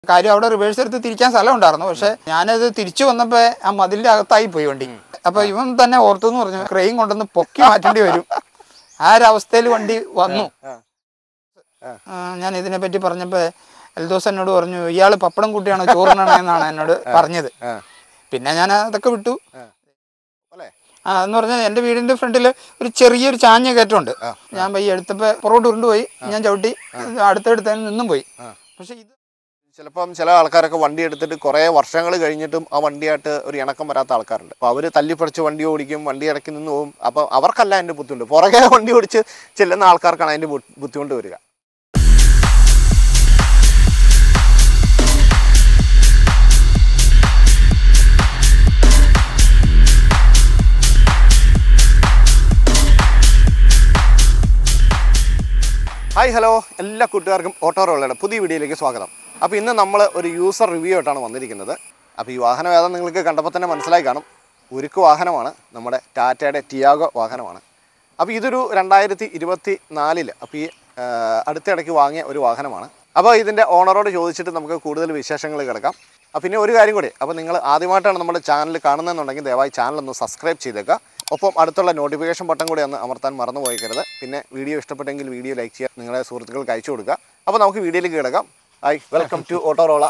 കാര്യം അവിടെ റിവേഴ്സ് എടുത്ത് തിരിക്കാൻ സ്ഥലം ഉണ്ടായിരുന്നു പക്ഷെ ഞാനത് തിരിച്ചു വന്നപ്പോ ആ മതിലിന്റെ അകത്തായി പോയി വണ്ടി അപ്പൊ ഇവൻ തന്നെ ഓർത്തെന്ന് പറഞ്ഞു ക്രെയിൻ കൊണ്ടുവന്ന് പൊക്കി മാറ്റേണ്ടി വരും ആ ഒരു അവസ്ഥയിൽ വണ്ടി വന്നു ആ, ഞാൻ ഇതിനെ പറ്റി പറഞ്ഞപ്പോ എൽദോസ് എന്നോട് പറഞ്ഞു ഇയാള് പപ്പടം കൂട്ടിയാണോ ചോറിനാണെന്നാണ് എന്നോട് പറഞ്ഞത് ആ. പിന്നെ ഞാൻ അതൊക്കെ വിട്ടു അല്ലേ ആ എന്ന് പറഞ്ഞാൽ എൻ്റെ വീടിൻ്റെ ഫ്രണ്ടിൽ ഒരു ചെറിയൊരു ചാഞ്ഞ കയറ്റമുണ്ട് ആ. ഞാൻ പയ്യെ എടുത്തപ്പോൾ പുറകോട്ട് ഉരുണ്ടുപോയി ഞാൻ ചവിട്ടി അടുത്തടുത്ത് നിന്നും പോയി ആ. പക്ഷെ ഇത് ചിലപ്പം ചില ആൾക്കാരൊക്കെ വണ്ടി എടുത്തിട്ട് കുറേ വർഷങ്ങൾ കഴിഞ്ഞിട്ടും ആ വണ്ടിയായിട്ട് ഒരു ഇണക്കം വരാത്ത ആൾക്കാരുണ്ട് അപ്പോൾ അവർ തല്ലിപ്പടിച്ച് വണ്ടി ഓടിക്കും വണ്ടി ഇടയ്ക്ക് നിന്ന് പോകും അപ്പോൾ അവർക്കല്ല അതിൻ്റെ ബുദ്ധിമുട്ട് പുറകെ വണ്ടി ഓടിച്ച് ചെല്ലുന്ന ആൾക്കാർക്കാണ് അതിൻ്റെ ബു- ബുദ്ധിമുട്ട് വരിക ഹായ് ഹലോ എല്ലാ കൂട്ടുകാർക്കും ഓട്ടോ റോളയുടെ പുതിയ വീഡിയോയിലേക്ക് സ്വാഗതം അപ്പോൾ ഇന്ന് നമ്മൾ ഒരു യൂസർ റിവ്യൂ ആയിട്ടാണ് വന്നിരിക്കുന്നത് അപ്പോൾ ഈ വാഹനം ഏതാ നിങ്ങൾക്ക് കണ്ടപ്പോൾ തന്നെ മനസ്സിലായി കാണും ഉരുക്ക് വാഹനമാണ് നമ്മുടെ ടാറ്റയുടെ ടിയാഗോ വാഹനമാണ് അപ്പോൾ ഇതൊരു രണ്ടായിരത്തി ഇരുപത്തി നാലില് അപ്പോൾ ഈ ആ, അടുത്തിടയ്ക്ക് വാങ്ങിയ ഒരു വാഹനമാണ് അപ്പോൾ ഇതിൻ്റെ ഓണറോട് ചോദിച്ചിട്ട് നമുക്ക് കൂടുതൽ വിശേഷങ്ങൾ കിടക്കാം അപ്പോൾ പിന്നെ ഒരു കാര്യം കൂടി അപ്പോൾ നിങ്ങൾ ആദ്യമായിട്ടാണ് നമ്മുടെ ചാനൽ കാണുന്നതെന്നുണ്ടെങ്കിൽ ദയവായി ചാനൽ ഒന്ന് സബ്സ്ക്രൈബ് ചെയ്തേക്കുക ഒപ്പം അടുത്തുള്ള നോട്ടിഫിക്കേഷൻ ബട്ടൺ കൂടി ഒന്ന് അമർത്താൻ മറന്നു പോയിക്കരുത് പിന്നെ വീഡിയോ ഇഷ്ടപ്പെട്ടെങ്കിൽ വീഡിയോ ലൈക്ക് ചെയ്യുക നിങ്ങളുടെ സുഹൃത്തുക്കൾക്ക് അയച്ചു കൊടുക്കുക അപ്പോൾ നമുക്ക് വീഡിയോയിലേക്ക് കിടക്കാം ഹായ് വെൽക്കം ടു ഓട്ടോറോള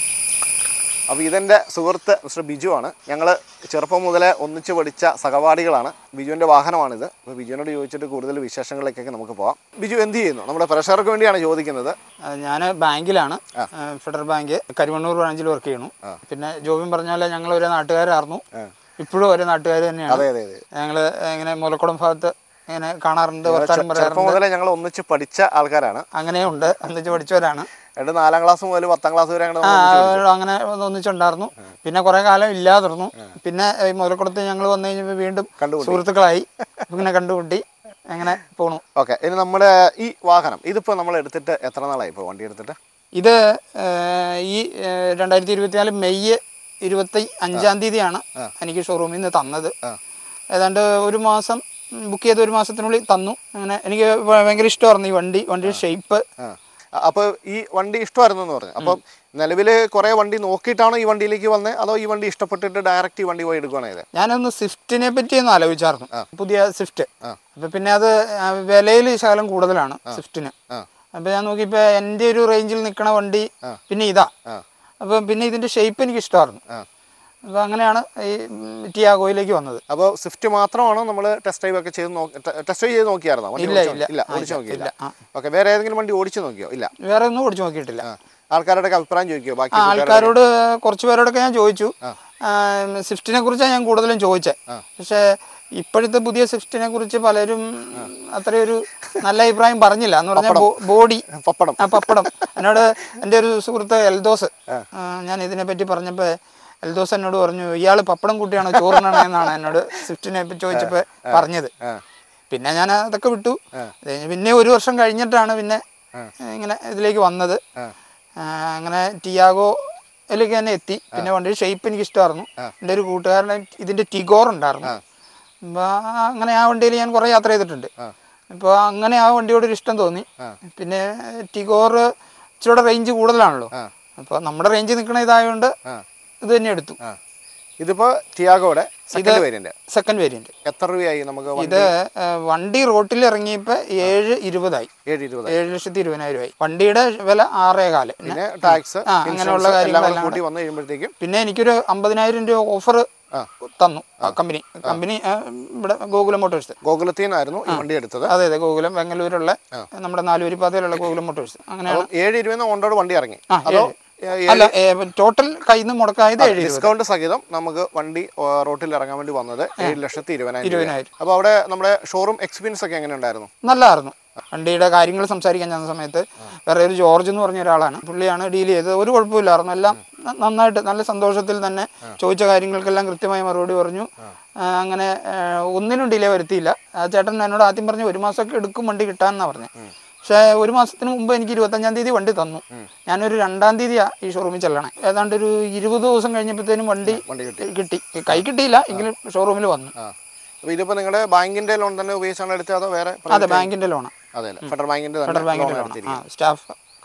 അപ്പോൾ ഇതെൻ്റെ സുഹൃത്ത് മിസ്റ്റർ ബിജു ആണ് ഞങ്ങൾ ചെറുപ്പം മുതലേ ഒന്നിച്ച് പഠിച്ച സഹപാഠികളാണ് ബിജുവിൻ്റെ വാഹനമാണിത് അപ്പോൾ ബിജുവിനോട് ചോദിച്ചിട്ട് കൂടുതൽ വിശേഷങ്ങളിലേക്കൊക്കെ നമുക്ക് പോകാം ബിജു എന്ത് ചെയ്യുന്നു നമ്മുടെ പ്രഷർക്ക് വേണ്ടിയാണ് ചോദിക്കുന്നത് ഞാൻ ബാങ്കിലാണ് ആ, ഫെഡറൽ ബാങ്ക് കരുവണ്ണൂർ ബ്രാഞ്ചിൽ വർക്ക് ചെയ്യണു പിന്നെ ജോബിൻ പറഞ്ഞ പോലെ ഞങ്ങൾ ഒരേ നാട്ടുകാരായിരുന്നു ഇപ്പോഴും ഒരേ നാട്ടുകാർ തന്നെയാണ് അതെ അതെ അതെ ഞങ്ങൾ ഇങ്ങനെ മുലക്കുളം ഭാഗത്ത് ഇങ്ങനെ കാണാറുണ്ട് വർത്താനം ചെറുപ്പം പറയാറുണ്ട് മുതലേ ഞങ്ങൾ ഒന്നിച്ച് പഠിച്ച ആൾക്കാരാണ് അങ്ങനെയുണ്ട് ഒന്നിച്ച് പഠിച്ചവരാണ് രണ്ട് നാലാം ക്ലാസ് മുതൽ പത്താം ക്ലാസ് വരെ ഞങ്ങൾ ആ അങ്ങനെ ഒന്നിച്ചുണ്ടായിരുന്നു പിന്നെ കുറെ കാലം ഇല്ലാതിരുന്നു പിന്നെ ഈ മുതലക്കുളത്ത് ഞങ്ങൾ വന്നു കഴിഞ്ഞപ്പോൾ വീണ്ടും കണ്ടുമുട്ടി. സുഹൃത്തുക്കളായി ഇങ്ങനെ കണ്ടുമുട്ടി അങ്ങനെ പോണു ഓക്കെ ഇനി നമ്മുടെ ഈ വാഹനം ഇതിപ്പോൾ നമ്മൾ എടുത്തിട്ട് എത്ര നാളായി ഇപ്പോൾ വണ്ടി എടുത്തിട്ട് ഇത് ഏഹ്, ഈ ഏഹ്, രണ്ടായിരത്തി ഇരുപത്തിനാല് മെയ് ഇരുപത്തി അഞ്ചാം തീയതിയാണ് എനിക്ക് ഷോറൂമിൽ നിന്ന് തന്നത് ഏതാണ്ട് ഒരു മാസം ബുക്ക് ചെയ്ത് ഒരു മാസത്തിനുള്ളിൽ തന്നു അങ്ങനെ എനിക്ക് ഭ- ഭയങ്കര ഇഷ്ടമായിരുന്നു ഈ വണ്ടി വണ്ടിയുടെ ഷേപ്പ് ആ അപ്പോൾ ഈ വണ്ടി ഇഷ്ടമായിരുന്നു എന്ന് പറഞ്ഞു അപ്പം നിലവിൽ കുറേ വണ്ടി നോക്കിയിട്ടാണോ ഈ വണ്ടിയിലേക്ക് വന്നത് അതോ ഈ വണ്ടി ഇഷ്ടപ്പെട്ടിട്ട് ഡയറക്റ്റ് ഈ വണ്ടി പോയി എടുക്കുകയാണോ ഇത് ഞാനൊന്ന് സ്വിഫ്റ്റിനെ പറ്റി ഒന്ന് ആലോചിച്ചായിരുന്നു പുതിയ സ്വിഫ്റ്റ് ആ. അപ്പൊ പിന്നെ അത് വിലയിൽ ശകലം കൂടുതലാണ് സ്വിഫ്റ്റിന് ആ അപ്പൊ ഞാൻ നോക്കിയപ്പോ എൻ്റെ ഒരു റേഞ്ചിൽ നിൽക്കണ വണ്ടി പിന്നെ ഇതാ ആ അപ്പൊ പിന്നെ ഇതിന്റെ ഷേപ്പ് എനിക്ക് ഇഷ്ടമായിരുന്നു ആ അപ്പൊ അങ്ങനെയാണ് ഈ ഉം, ടിയാഗോയിലേക്ക് വന്നത് അപ്പോൾ സ്വിഫ്റ്റ് മാത്രമാണോ നമ്മൾ ടെസ്റ്റ് ഡ്രൈവ് ഒക്കെ ചെയ്ത് നോക്കി ടെസ്റ്റ് ഡ്രൈവ് ചെയ്ത് നോക്കിയായിരുന്നോ വണ്ടി ഇല്ല, ഓടിച്ച് ഇല്ല. നോക്കി- ഇല്ല ആ, ഓടിച്ച് ഇല്ല, നോക്കിയില്ല ഇല്ല, ആ. ഓക്കെ വേറെ ഏതെങ്കിലും വണ്ടി ഓടിച്ച് നോക്കിയോ ഇല്ല വേറെ ഒന്നും ഓടിച്ചു നോക്കിയിട്ടില്ല ആ ആൾക്കാരുടെ അഭിപ്രായം ചോദിക്കുമോ ബാക്കി ആ, കൂട്ടുകാരുടെ? ആൾക്കാരോട് കുറച്ച് പേരോടൊക്കെ ഞാൻ ചോദിച്ചു ആ, സ്വിഫ്റ്റിനെ കുറിച്ചാണ് ഞാൻ കൂടുതലും ചോദിച്ചത് പക്ഷേ ഇപ്പോഴത്തെ പുതിയ സ്വിഫ്റ്റിനെ കുറിച്ച് പലരും അത്രയൊരു നല്ല അഭിപ്രായം പറഞ്ഞില്ല എന്ന് പറഞ്ഞാൽ ബോഡി പപ്പടം ആ പപ്പടം എന്നോട് എൻ്റെ ഒരു സുഹൃത്ത് എൽദോസ് ആ, ഞാൻ ഇതിനെ പറ്റി പറഞ്ഞപ്പോൾ എൽദോസ് എന്നോട് പറഞ്ഞു ഇയാൾ പപ്പടം കൂട്ടിയാണോ ചോറിനാണെന്നാണ് എന്നോട് സ്വിഫ്റ്റിനെ പറ്റി ചോദിച്ചപ്പോൾ പറഞ്ഞത് ആ പിന്നെ ഞാൻ അതൊക്കെ വിട്ടു അത് കഴിഞ്ഞ് പിന്നെ ഒരു വർഷം കഴിഞ്ഞിട്ടാണ് പിന്നെ ഇങ്ങനെ ഇതിലേക്ക് വന്നത് ആ, അങ്ങനെ ടിയാഗോയിലേക്ക് തന്നെ എത്തി പിന്നെ വണ്ടിയുടെ ഷേപ്പ് എനിക്ക് ഇഷ്ടമായിരുന്നു എൻ്റെ ഒരു കൂട്ടുകാരൻ ഇതിൻ്റെ ടിഗോർ ഉണ്ടായിരുന്നു അപ്പോൾ അങ്ങനെ ആ വണ്ടിയിൽ ഞാൻ കുറേ യാത്ര ചെയ്തിട്ടുണ്ട് അപ്പോൾ അങ്ങനെ ആ വണ്ടിയോട് ഒരു ഇഷ്ടം തോന്നി പിന്നെ ടിഗോർ ഇച്ചിരി റേഞ്ച് കൂടുതലാണല്ലോ അപ്പോൾ നമ്മുടെ റേഞ്ച് നിൽക്കണ ഇതായതുകൊണ്ട് ഇത് തന്നെ എടുത്തു ആ ഇതിപ്പോൾ ടിയാഗോയുടെ സെക്കൻഡ് വേരിയന്റ് സെക്കൻഡ് വേരിയന്റ് എത്ര രൂപയായി നമുക്ക് വണ്ടി? ഇത് ആ, വണ്ടി റോട്ടിൽ ഇറങ്ങിയപ്പോൾ ഏഴ് ഇരുപതായി ഏഴ് ഇരുപത് ഏഴ് ലക്ഷത്തി ഇരുപതിനായിരം രൂപ വണ്ടിയുടെ വില ആറേ കാല് പിന്നെ ടാക്സ് ആ, അങ്ങനെയുള്ള എല്ലാം കൂടെ കാര്യങ്ങളെല്ലാം കൂട്ടി വന്നു കഴിയുമ്പോഴത്തേക്കും പിന്നെ എനിക്കൊരു അമ്പതിനായിരം രൂപ ഓഫർ ആ. തന്നു ആ, കമ്പനി കമ്പനി ആ, ഇവിടെ ഗോകുലം മോട്ടോഴ്സ് ഗോകുലത്തിൽ നിന്നായിരുന്നു ഈ വണ്ടി എടുത്തത് അതെ അതെ ഗോകുലം ബംഗളൂരുള്ള നമ്മുടെ നാലുവരി പാതയിലുള്ള ഗോകുലം മോട്ടോഴ്സ് അങ്ങനെയാണ് അപ്പം ഏഴ് ഇരുപതിന് ഓണ്ടോട് വണ്ടി ഇറങ്ങി ആ, അതോ അല്ല ടോട്ടൽ കയ്യിൽ നിന്ന് മുടക്കായത് ഏഴ് ഇരുപത് ഡിസ്കൗണ്ട് സഹിതം നമുക്ക് വണ്ടി ആ, റോട്ടിൽ ഇറങ്ങാൻ വേണ്ടി വന്നത് ഏഴ് ലക്ഷത്തി ഇരുപതിനായിരം രൂപ ഇരുപതിനായിരം അപ്പോൾ അവിടെ നമ്മുടെ ഷോറൂം എക്സ്പീരിയൻസ് ഒക്കെ എങ്ങനെ ഉണ്ടായിരുന്നു നല്ലതായിരുന്നു വണ്ടിയുടെ കാര്യങ്ങൾ സംസാരിക്കാൻ ചെന്ന സമയത്ത് വേറെ ഒരു ജോർജ് എന്ന് പറഞ്ഞ ഒരാളാണ് പുള്ളിയാണ് ഡീൽ ചെയ്തത് ഒരു കുഴപ്പമില്ലായിരുന്നു എല്ലാം ന- നന്നായിട്ട് നല്ല സന്തോഷത്തിൽ തന്നെ ചോദിച്ച കാര്യങ്ങൾക്കെല്ലാം കൃത്യമായി മറുപടി പറഞ്ഞു ആ, അങ്ങനെ ആ, ഒന്നിനും ഡിലേ വരുത്തിയില്ല ആ ചേട്ടൻ എന്നോട് ആദ്യം പറഞ്ഞു ഒരു മാസമൊക്കെ എടുക്കും വണ്ടി കിട്ടാമെന്നാണ് പറഞ്ഞത് പക്ഷേ ഒരു മാസത്തിന് മുമ്പ് എനിക്ക് ഇരുപത്തഞ്ചാം തീയതി വണ്ടി തന്നു ഞാനൊരു രണ്ടാം തീയതിയാണ് ഈ ഷോറൂമിൽ ചെല്ലണേ ഏതാണ്ട് ഒരു ഇരുപത് ദിവസം കഴിഞ്ഞപ്പോഴത്തേനും വണ്ടി വണ്ടി കിട്ടി കിട്ടി കൈ കിട്ടിയില്ല എങ്കിലും ഷോറൂമിൽ വന്നു ആ അപ്പോൾ ഇതിപ്പോൾ നിങ്ങളുടെ ബാങ്കിന്റെ ലോൺ തന്നെ ഉപയോഗിച്ചാണ് എടുത്തത് അതോ വേറെ അതെ ബാങ്കിന്റെ ലോണ് അതെ അല്ലേ ഫെഡറൽ ബാങ്കിന്റെ ഫെഡറൽ തന്നെ ബാങ്കിന്റെ ലോൺ ലോണ് ആ എടുത്തിരിക്കും സ്റ്റാഫ്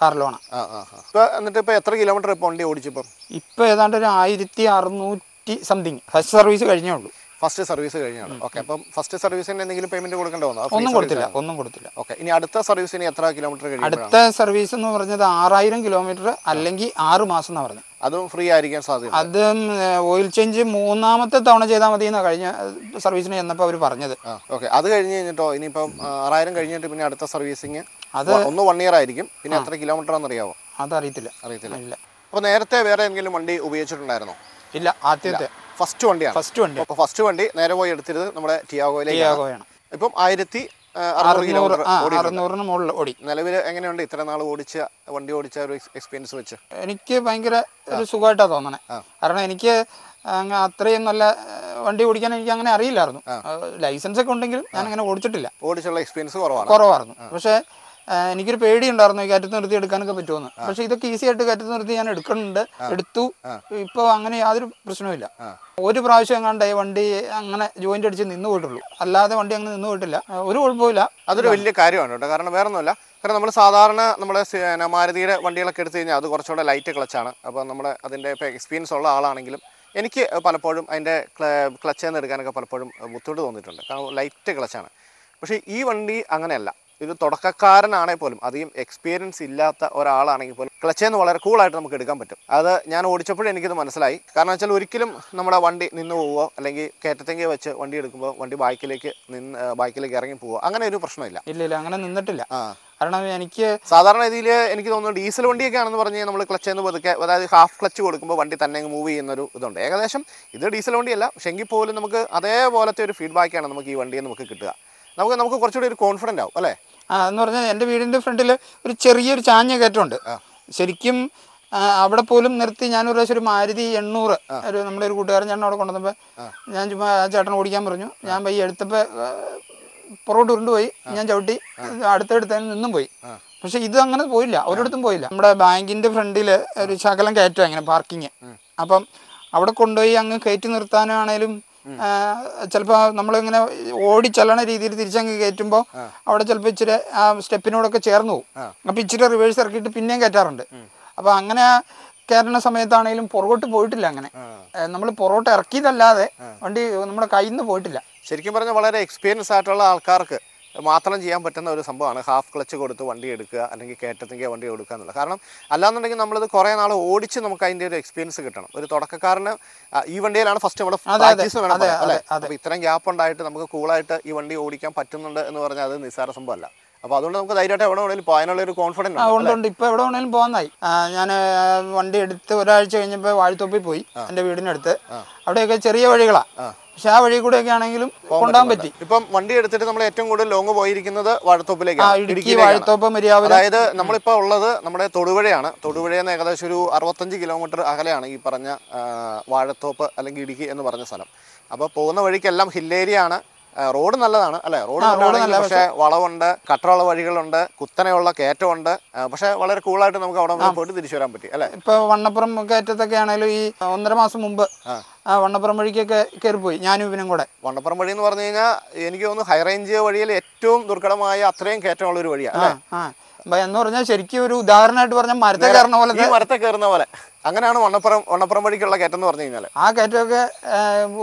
കാർ ലോണാണ് ആ ആ ആ ഇപ്പോൾ എന്നിട്ട് ഇപ്പോൾ എത്ര കിലോമീറ്റർ ഇപ്പോൾ വണ്ടി ഓടിച്ചിപ്പം ഇപ്പോൾ ഏതാണ്ട് ഒരു ആയിരത്തി അറുന്നൂറ്റി സംതിങ് ഫസ്റ്റ് സർവീസ് കഴിഞ്ഞേ ഉള്ളൂ ഫസ്റ്റ് സർവീസ് കഴിഞ്ഞാണ് ഓക്കെ അപ്പം ഫസ്റ്റ് സർവീസിന് എന്തെങ്കിലും പേയ്മെന്റ് കൊടുക്കേണ്ടി വന്നോ ഒന്നും കൊടുത്തില്ല ഒന്നും കൊടുത്തില്ല ഓക്കെ ഇനി അടുത്ത സർവീസിന് എത്ര കിലോമീറ്റർ കഴിയുമ്പോഴാണ് അടുത്ത സർവീസ് എന്ന് പറഞ്ഞത് ആറായിരം കിലോമീറ്റർ അല്ലെങ്കിൽ ആറ് മാസം എന്നാണ് പറഞ്ഞത് അതും ഫ്രീ ആയിരിക്കാൻ സാധ്യത അത് ഓയിൽ ചേഞ്ച് മൂന്നാമത്തെ തവണ ചെയ്താൽ മതി എന്നാണ് കഴിഞ്ഞ ഏഹ്, സർവീസിന് ചെന്നപ്പോൾ അവർ പറഞ്ഞത് ആ ഓക്കെ അത് കഴിഞ്ഞ് കഴിഞ്ഞിട്ടോ ഇനിയിപ്പം ആ, ആറായിരം കഴിഞ്ഞിട്ട് പിന്നെ അടുത്ത സർവീസിങ് അത് ഒന്ന് വൺ ഇയർ ആയിരിക്കും പിന്നെ എത്ര കിലോമീറ്റർ ആണെന്നറിയാവോ അതറിയത്തില്ല അറിയത്തില്ല ഇല്ല അപ്പോൾ നേരത്തെ വേറെ എന്തെങ്കിലും വണ്ടി ഉപയോഗിച്ചിട്ടുണ്ടായിരുന്നോ ഇല്ല ആദ്യത്തെ ഫസ്റ്റ് വണ്ടിയാണ് ഫസ്റ്റ് വണ്ടി അപ്പോൾ ഫസ്റ്റ് വണ്ടി നേരെ പോയി എടുത്തിരുന്നത് നമ്മുടെ ടിയാഗോയിലേക്ക് ടിയാഗോയാണ് ഇപ്പം ആയിരത്തി ആ, അറുന്നൂറ് അറുന്നൂറ് കിലോമീറ്റർ ആ ഓടി അറുന്നൂറിന് മുകളിൽ ഓടി നിലവിൽ എങ്ങനെയുണ്ട് ഇത്ര നാൾ ഓടിച്ച വണ്ടി ഓടിച്ച ഒരു എക്സ്പീരിയൻസ് വെച്ച് എനിക്ക് ഭയങ്കര ഒരു സുഖമായിട്ടാണ് തോന്നണേ കാരണം എനിക്ക് അങ്ങ് അത്രയും നല്ല ഏഹ്, വണ്ടി ഓടിക്കാൻ എനിക്ക് അങ്ങനെ അറിയില്ലായിരുന്നു ലൈസൻസ് ഒക്കെ ഉണ്ടെങ്കിലും ഞാൻ അങ്ങനെ ഓടിച്ചിട്ടില്ല ഓടിച്ചുള്ള എക്സ്പീരിയൻസ് കുറവാണ് കുറവായിരുന്നു പക്ഷേ ഏഹ്, എനിക്കൊരു പേടി ഉണ്ടായിരുന്നു ഈ കയറ്റത്ത് നിർത്തി എടുക്കാനൊക്കെ പറ്റുമെന്ന് പക്ഷേ ഇതൊക്കെ ഈസി ആയിട്ട് കയറ്റത്ത് നിർത്തി ഞാൻ എടുക്കുന്നുണ്ട് എടുത്തു ഇപ്പോൾ അങ്ങനെ യാതൊരു പ്രശ്നവുമില്ല ഒരു പ്രാവശ്യം എങ്ങാണ്ട് ഈ വണ്ടി അങ്ങനെ ജോയിന്റ് അടിച്ച് നിന്ന് പോയിട്ടുള്ളൂ അല്ലാതെ വണ്ടി അങ്ങനെ നിന്ന് പോയിട്ടില്ല ഏഹ്, ഒരു കുഴപ്പമില്ല അതൊരു വലിയ കാര്യമാണ് കേട്ടോ കാരണം വേറെ ഒന്നുമല്ല കാരണം നമ്മൾ സാധാരണ നമ്മുടെ സി- പിന്നെ മാരുതിയുടെ വണ്ടികളൊക്കെ എടുത്തു കഴിഞ്ഞാൽ അത് കുറച്ചുകൂടെ ലൈറ്റ് ക്ലച്ചാണ് അപ്പോൾ നമ്മുടെ അതിൻ്റെ ഇപ്പോൾ എക്സ്പീരിയൻസ് ഉള്ള ആളാണെങ്കിലും എനിക്ക് പലപ്പോഴും അതിൻ്റെ ക്ലച്ചിൽ നിന്ന് എടുക്കാനൊക്കെ പലപ്പോഴും ബുദ്ധിമുട്ട് തോന്നിയിട്ടുണ്ട് കാരണം ലൈറ്റ് ക്ലച്ചാണ് പക്ഷേ ഈ വണ്ടി അങ്ങനെയല്ല ഇത് തുടക്കക്കാരനാണെങ്കിൽ പോലും അധികം എക്സ്പീരിയൻസ് ഇല്ലാത്ത ഒരാളാണെങ്കിൽ പോലും ക്ലച്ചിൽ നിന്ന് വളരെ കൂളായിട്ട് നമുക്ക് എടുക്കാൻ പറ്റും അത് ഞാൻ ഓടിച്ചപ്പോഴും എനിക്കത് മനസ്സിലായി കാരണം വെച്ചാൽ ഒരിക്കലും നമ്മുടെ വണ്ടി നിന്ന് പോവുകയോ അല്ലെങ്കിൽ കയറ്റത്തെങ്കിൽ വെച്ച് വണ്ടി എടുക്കുമ്പോൾ വണ്ടി ബാക്കിലേക്ക് നിന്ന് ബാക്കിലേക്ക് ഇറങ്ങി പോവുക അങ്ങനെ ഒരു പ്രശ്നമില്ല ഇല്ല ഇല്ല അങ്ങനെ നിന്നിട്ടില്ല ആ കാരണം എനിക്ക് സാധാരണ ഇതിൽ എനിക്ക് തോന്നുന്നു ഡീസൽ വണ്ടിയൊക്കെ ആണെന്ന് പറഞ്ഞ് നമ്മൾ ക്ലച്ച് എന്ന് പതുക്കെ അതായത് ഹാഫ് ക്ലച്ച് കൊടുക്കുമ്പോൾ വണ്ടി തന്നെ അങ്ങ് മൂവ് ചെയ്യുന്നൊരു ഇതുണ്ട് ഏകദേശം ഇത് ഡീസൽ വണ്ടിയല്ല പക്ഷെ എങ്കിൽ പോലും നമുക്ക് അതേപോലത്തെ ഒരു ഫീഡ്ബാക്കാണ് നമുക്ക് ഈ വണ്ടിയിൽ നമുക്ക് കിട്ടുക നമുക്ക് നമുക്ക് കുറച്ചുകൂടി ഒരു കോൺഫിഡൻ്റ് ആവും അല്ലേ ആ എന്ന് പറഞ്ഞാൽ എൻ്റെ വീടിൻ്റെ ഫ്രണ്ടിൽ ഒരു ചെറിയൊരു ചാഞ്ഞ കയറ്റമുണ്ട് ശരിക്കും ആ, അവിടെ പോലും നിർത്തി ഞാൻ ഒരു പ്രാവശ്യം ഒരു മാരുതി എണ്ണൂറ് ഒരു നമ്മുടെ ഒരു കൂട്ടുകാരൻ ചേട്ടൻ അവിടെ കൊണ്ടുവന്നപ്പോൾ ഞാൻ ചുമ്മാ ആ ചേട്ടൻ ഓടിക്കാൻ പറഞ്ഞു ഞാൻ പയ്യെ എടുത്തപ്പോൾ പുറകോട്ട് ഉരുണ്ടുപോയി ഞാൻ ചവിട്ടി അടുത്തടുത്ത് നിന്നും പോയി പക്ഷെ ഇത് അങ്ങനെ പോയില്ല ഒരിടത്തും പോയില്ല നമ്മുടെ ബാങ്കിന്റെ ഫ്രണ്ടിൽ ഒരു ശകലം കയറ്റം ഇങ്ങനെ പാർക്കിങ് അപ്പം അവിടെ കൊണ്ടുപോയി അങ്ങ് കയറ്റി നിർത്താനാണേലും ചിലപ്പോൾ നമ്മളിങ്ങനെ ഓടി ചെല്ലണ രീതിയിൽ തിരിച്ചങ്ങ് കയറ്റുമ്പോൾ അവിടെ ചിലപ്പോൾ ഇച്ചിരി ആ സ്റ്റെപ്പിനോടൊക്കെ ചേർന്ന് പോകും അപ്പോൾ ഇച്ചിരി റിവേഴ്സ് ഇറക്കിയിട്ട് പിന്നെയും കയറ്റാറുണ്ട് അപ്പോൾ അങ്ങനെ കയറുന്ന സമയത്താണേലും പുറകോട്ട് പോയിട്ടില്ല അങ്ങനെ നമ്മൾ പുറകോട്ട് ഇറക്കിയതല്ലാതെ വണ്ടി നമ്മുടെ കയ്യിൽ നിന്ന് പോയിട്ടില്ല ശരിക്കും പറഞ്ഞാൽ വളരെ എക്സ്പീരിയൻസ് ആയിട്ടുള്ള ആൾക്കാർക്ക് മാത്രം ചെയ്യാൻ പറ്റുന്ന ഒരു സംഭവമാണ് ഹാഫ് ക്ലച്ച് കൊടുത്ത് വണ്ടി എടുക്കുക അല്ലെങ്കിൽ കയറ്റത്തെങ്കിൽ വണ്ടി എടുക്കുക എന്നുള്ളത് കാരണം അല്ലാന്നുണ്ടെങ്കിൽ നമ്മളിത് കുറേ നാൾ ഓടിച്ച് നമുക്ക് അതിൻ്റെ ഒരു എക്സ്പീരിയൻസ് കിട്ടണം ഒരു തുടക്കക്കാരന് ആ, ഈ വണ്ടിയിലാണ് ഫസ്റ്റ് നമ്മുടെ അതെ, പ്രാക്ടീസ് വേണം അതെ, പറയാൻ, അല്ലേ അതെ, അതെ. അപ്പോൾ ഇത്രയും ഗ്യാപ്പ് ഉണ്ടായിട്ട് നമുക്ക് കൂളായിട്ട് ഈ വണ്ടി ഓടിക്കാൻ പറ്റുന്നുണ്ട് എന്ന് പറഞ്ഞാൽ അത് നിസ്സാര സംഭവമല്ല അപ്പോൾ അതുകൊണ്ട് നമുക്ക് ധൈര്യമായിട്ട് എവിടെ വേണമെങ്കിലും പോകാൻ അതിനുള്ള ഒരു കോൺഫിഡൻസ് ആ ഉണ്ട് ഉണ്ട് ഇപ്പൊ എവിടെ വേണേലും പോകുന്നതായി ഞാൻ വണ്ടി എടുത്ത് ഒരാഴ്ച കഴിഞ്ഞപ്പോൾ വാഴത്തോപ്പിൽ പോയി എൻ്റെ വീടിനടുത്ത് അവിടെയൊക്കെ ചെറിയ വഴികളാ പക്ഷെ ആ വഴി കൂടെയൊക്കെ ആണെങ്കിലും കൊണ്ടുപോകാൻ പറ്റി ഇപ്പം വണ്ടി എടുത്തിട്ട് നമ്മൾ ഏറ്റവും കൂടുതൽ ലോങ് പോയിരിക്കുന്നത് ആ വാഴത്തോപ്പിലേക്കാണ് ഇടുക്കി ഇടുക്കിയിലേക്കാണ്. വാഴത്തോപ്പ് മര്യാദ അതായത് നമ്മളിപ്പോൾ ഉള്ളത് നമ്മുടെ തൊടുപുഴയാണ് തൊടുപുഴയിൽ നിന്ന് ഏകദേശം ഒരു അറുപത്തഞ്ച് കിലോമീറ്റർ അകലെയാണ് ഈ പറഞ്ഞ ആ, വാഴത്തോപ്പ് അല്ലെങ്കിൽ ഇടുക്കി എന്ന് പറഞ്ഞ സ്ഥലം അപ്പോൾ പോകുന്ന വഴിക്കെല്ലാം ഹില്ലേരിയ ആണ് ആ, റോഡ് നല്ലതാണ് അല്ലേ റോഡ് നല്ലതാണ് പക്ഷേ വളവുണ്ട് കട്ടറുള്ള വഴികളുണ്ട് കുത്തനെയുള്ള കയറ്റമുണ്ട് ആ, പക്ഷേ വളരെ കൂളായിട്ട് നമുക്ക് അവിടെ വരെ പോയിട്ട് തിരിച്ചു വരാൻ പറ്റി അല്ലേ ഇപ്പൊ വണ്ണപ്പുറം കയറ്റത്തൊക്കെ ആണെങ്കിലും ഈ ഒന്നര മാസം മുമ്പ് ആ വണ്ണപ്പുറം വഴിക്കൊക്കെ കയറിപ്പോയി ഞാനും ഇവനും കൂടെ വണ്ടപ്പുറം വഴി എന്ന് പറഞ്ഞു കഴിഞ്ഞാൽ എനിക്ക് തോന്നുന്നു ഹൈ റേഞ്ച് വഴിയിൽ ഏറ്റവും ദുർഘടമായ അത്രയും കയറ്റമുള്ള ഒരു വഴിയാണ് ആ അല്ലേ ആ അപ്പൊ എന്ന് പറഞ്ഞാൽ ശരിക്കും ഒരു ഉദാഹരണമായിട്ട് പറഞ്ഞാൽ മരത്തെ കയറുന്ന പോലെ ഈ മരത്തെ കയറുന്ന പോലെ അങ്ങനെയാണ് വണ്ണപ്പുറം വണ്ണപ്പുറം വഴിക്കുള്ള കയറ്റം എന്ന് പറഞ്ഞു കഴിഞ്ഞാൽ ആ കയറ്റമൊക്കെ ആ,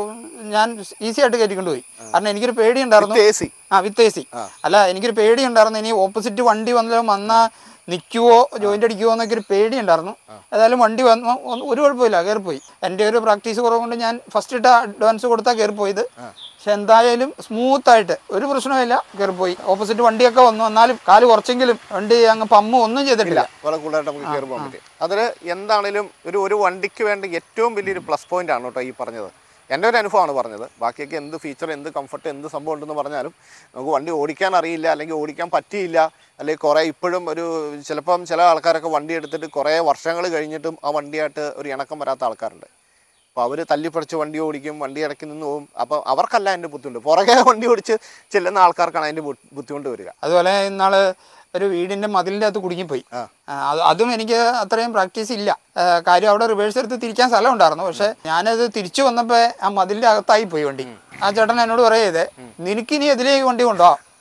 ഞാൻ ഈസി ആയിട്ട് കയറ്റിക്കൊണ്ട് പോയി കാരണം എനിക്കൊരു പേടി ഉണ്ടായിരുന്നു എ സി ആ വിത്ത് എ സി അല്ല എനിക്കൊരു പേടി ഉണ്ടായിരുന്നു ഇനി ഓപ്പോസിറ്റ് വണ്ടി വന്നാലും വന്നാ നിൽക്കുവോ ജോയിന്റ് അടിക്കുവോ എന്നൊക്കെ ഒരു പേടി ഉണ്ടായിരുന്നു ഏതായാലും വണ്ടി വന്നു ഒന്ന് ഒരു കുഴപ്പമില്ല കയറിപ്പോയി എൻ്റെ ഒരു പ്രാക്ടീസ് കുറവുകൊണ്ട് ഞാൻ ഫസ്റ്റ് ഇട്ട അഡ്വാൻസ് കൊടുത്താൽ കയറിപ്പോയത് പക്ഷെ എന്തായാലും സ്മൂത്ത് ആയിട്ട് ഒരു പ്രശ്നമില്ല കയറിപ്പോയി ഓപ്പോസിറ്റ് വണ്ടിയൊക്കെ വന്നു വന്നാലും കാല് കുറച്ചെങ്കിലും വണ്ടി അങ്ങ് പമ്മ് ഒന്നും ചെയ്തിട്ടില്ല വളരെ കൂടുതലായിട്ട് നമുക്ക് കയറി പോകാൻ പറ്റും അതിൽ എന്താണേലും ഒരു ഒരു വണ്ടിക്ക് വേണ്ട ഏറ്റവും വലിയൊരു പ്ലസ് പോയിന്റ് ആണ് കേട്ടോ ഈ പറഞ്ഞത് എൻ്റെ ഒരു അനുഭവമാണ് പറഞ്ഞത് ബാക്കിയൊക്കെ എന്ത് ഫീച്ചർ എന്ത് കംഫർട്ട് എന്ത് സംഭവം ഉണ്ടെന്ന് പറഞ്ഞാലും നമുക്ക് വണ്ടി ഓടിക്കാൻ അറിയില്ല അല്ലെങ്കിൽ ഓടിക്കാൻ പറ്റിയില്ല അല്ലെങ്കിൽ കുറേ ഇപ്പോഴും ഒരു ചിലപ്പം ചില ആൾക്കാരൊക്കെ വണ്ടി എടുത്തിട്ട് കുറേ വർഷങ്ങൾ കഴിഞ്ഞിട്ടും ആ വണ്ടിയായിട്ട് ഒരു ഇണക്കം വരാത്ത ആൾക്കാരുണ്ട് അപ്പോൾ അവർ തല്ലിപ്പറിച്ച് വണ്ടി ഓടിക്കും വണ്ടി ഇടയ്ക്ക് നിന്ന് പോകും അപ്പോൾ അവർക്കല്ല അതിൻ്റെ ബുദ്ധിമുട്ട് പുറകെ വണ്ടി ഓടിച്ച് ചെല്ലുന്ന ആൾക്കാർക്കാണ് അതിൻ്റെ ബു- ബുദ്ധിമുട്ട് വരിക അതുപോലെ ഇന്നാള് ഒരു വീടിന്റെ മതിലിന്റെ അകത്ത് കുടുങ്ങിപ്പോയി ആ. ആ, അത് അതും എനിക്ക് അത്രയും പ്രാക്ടീസ് ഇല്ല ആ, കാര്യം അവിടെ റിവേഴ്സ് എടുത്ത് തിരിക്കാൻ സ്ഥലം ഉണ്ടായിരുന്നു പക്ഷെ ഞാനത് തിരിച്ചു വന്നപ്പോ ആ മതിലിന്റെ അകത്തായി പോയി വണ്ടി ആ ചേട്ടൻ എന്നോട് പറയത് നിനക്ക് ഇനി എതിലേക്ക് വണ്ടി കൊണ്ടുപോവാം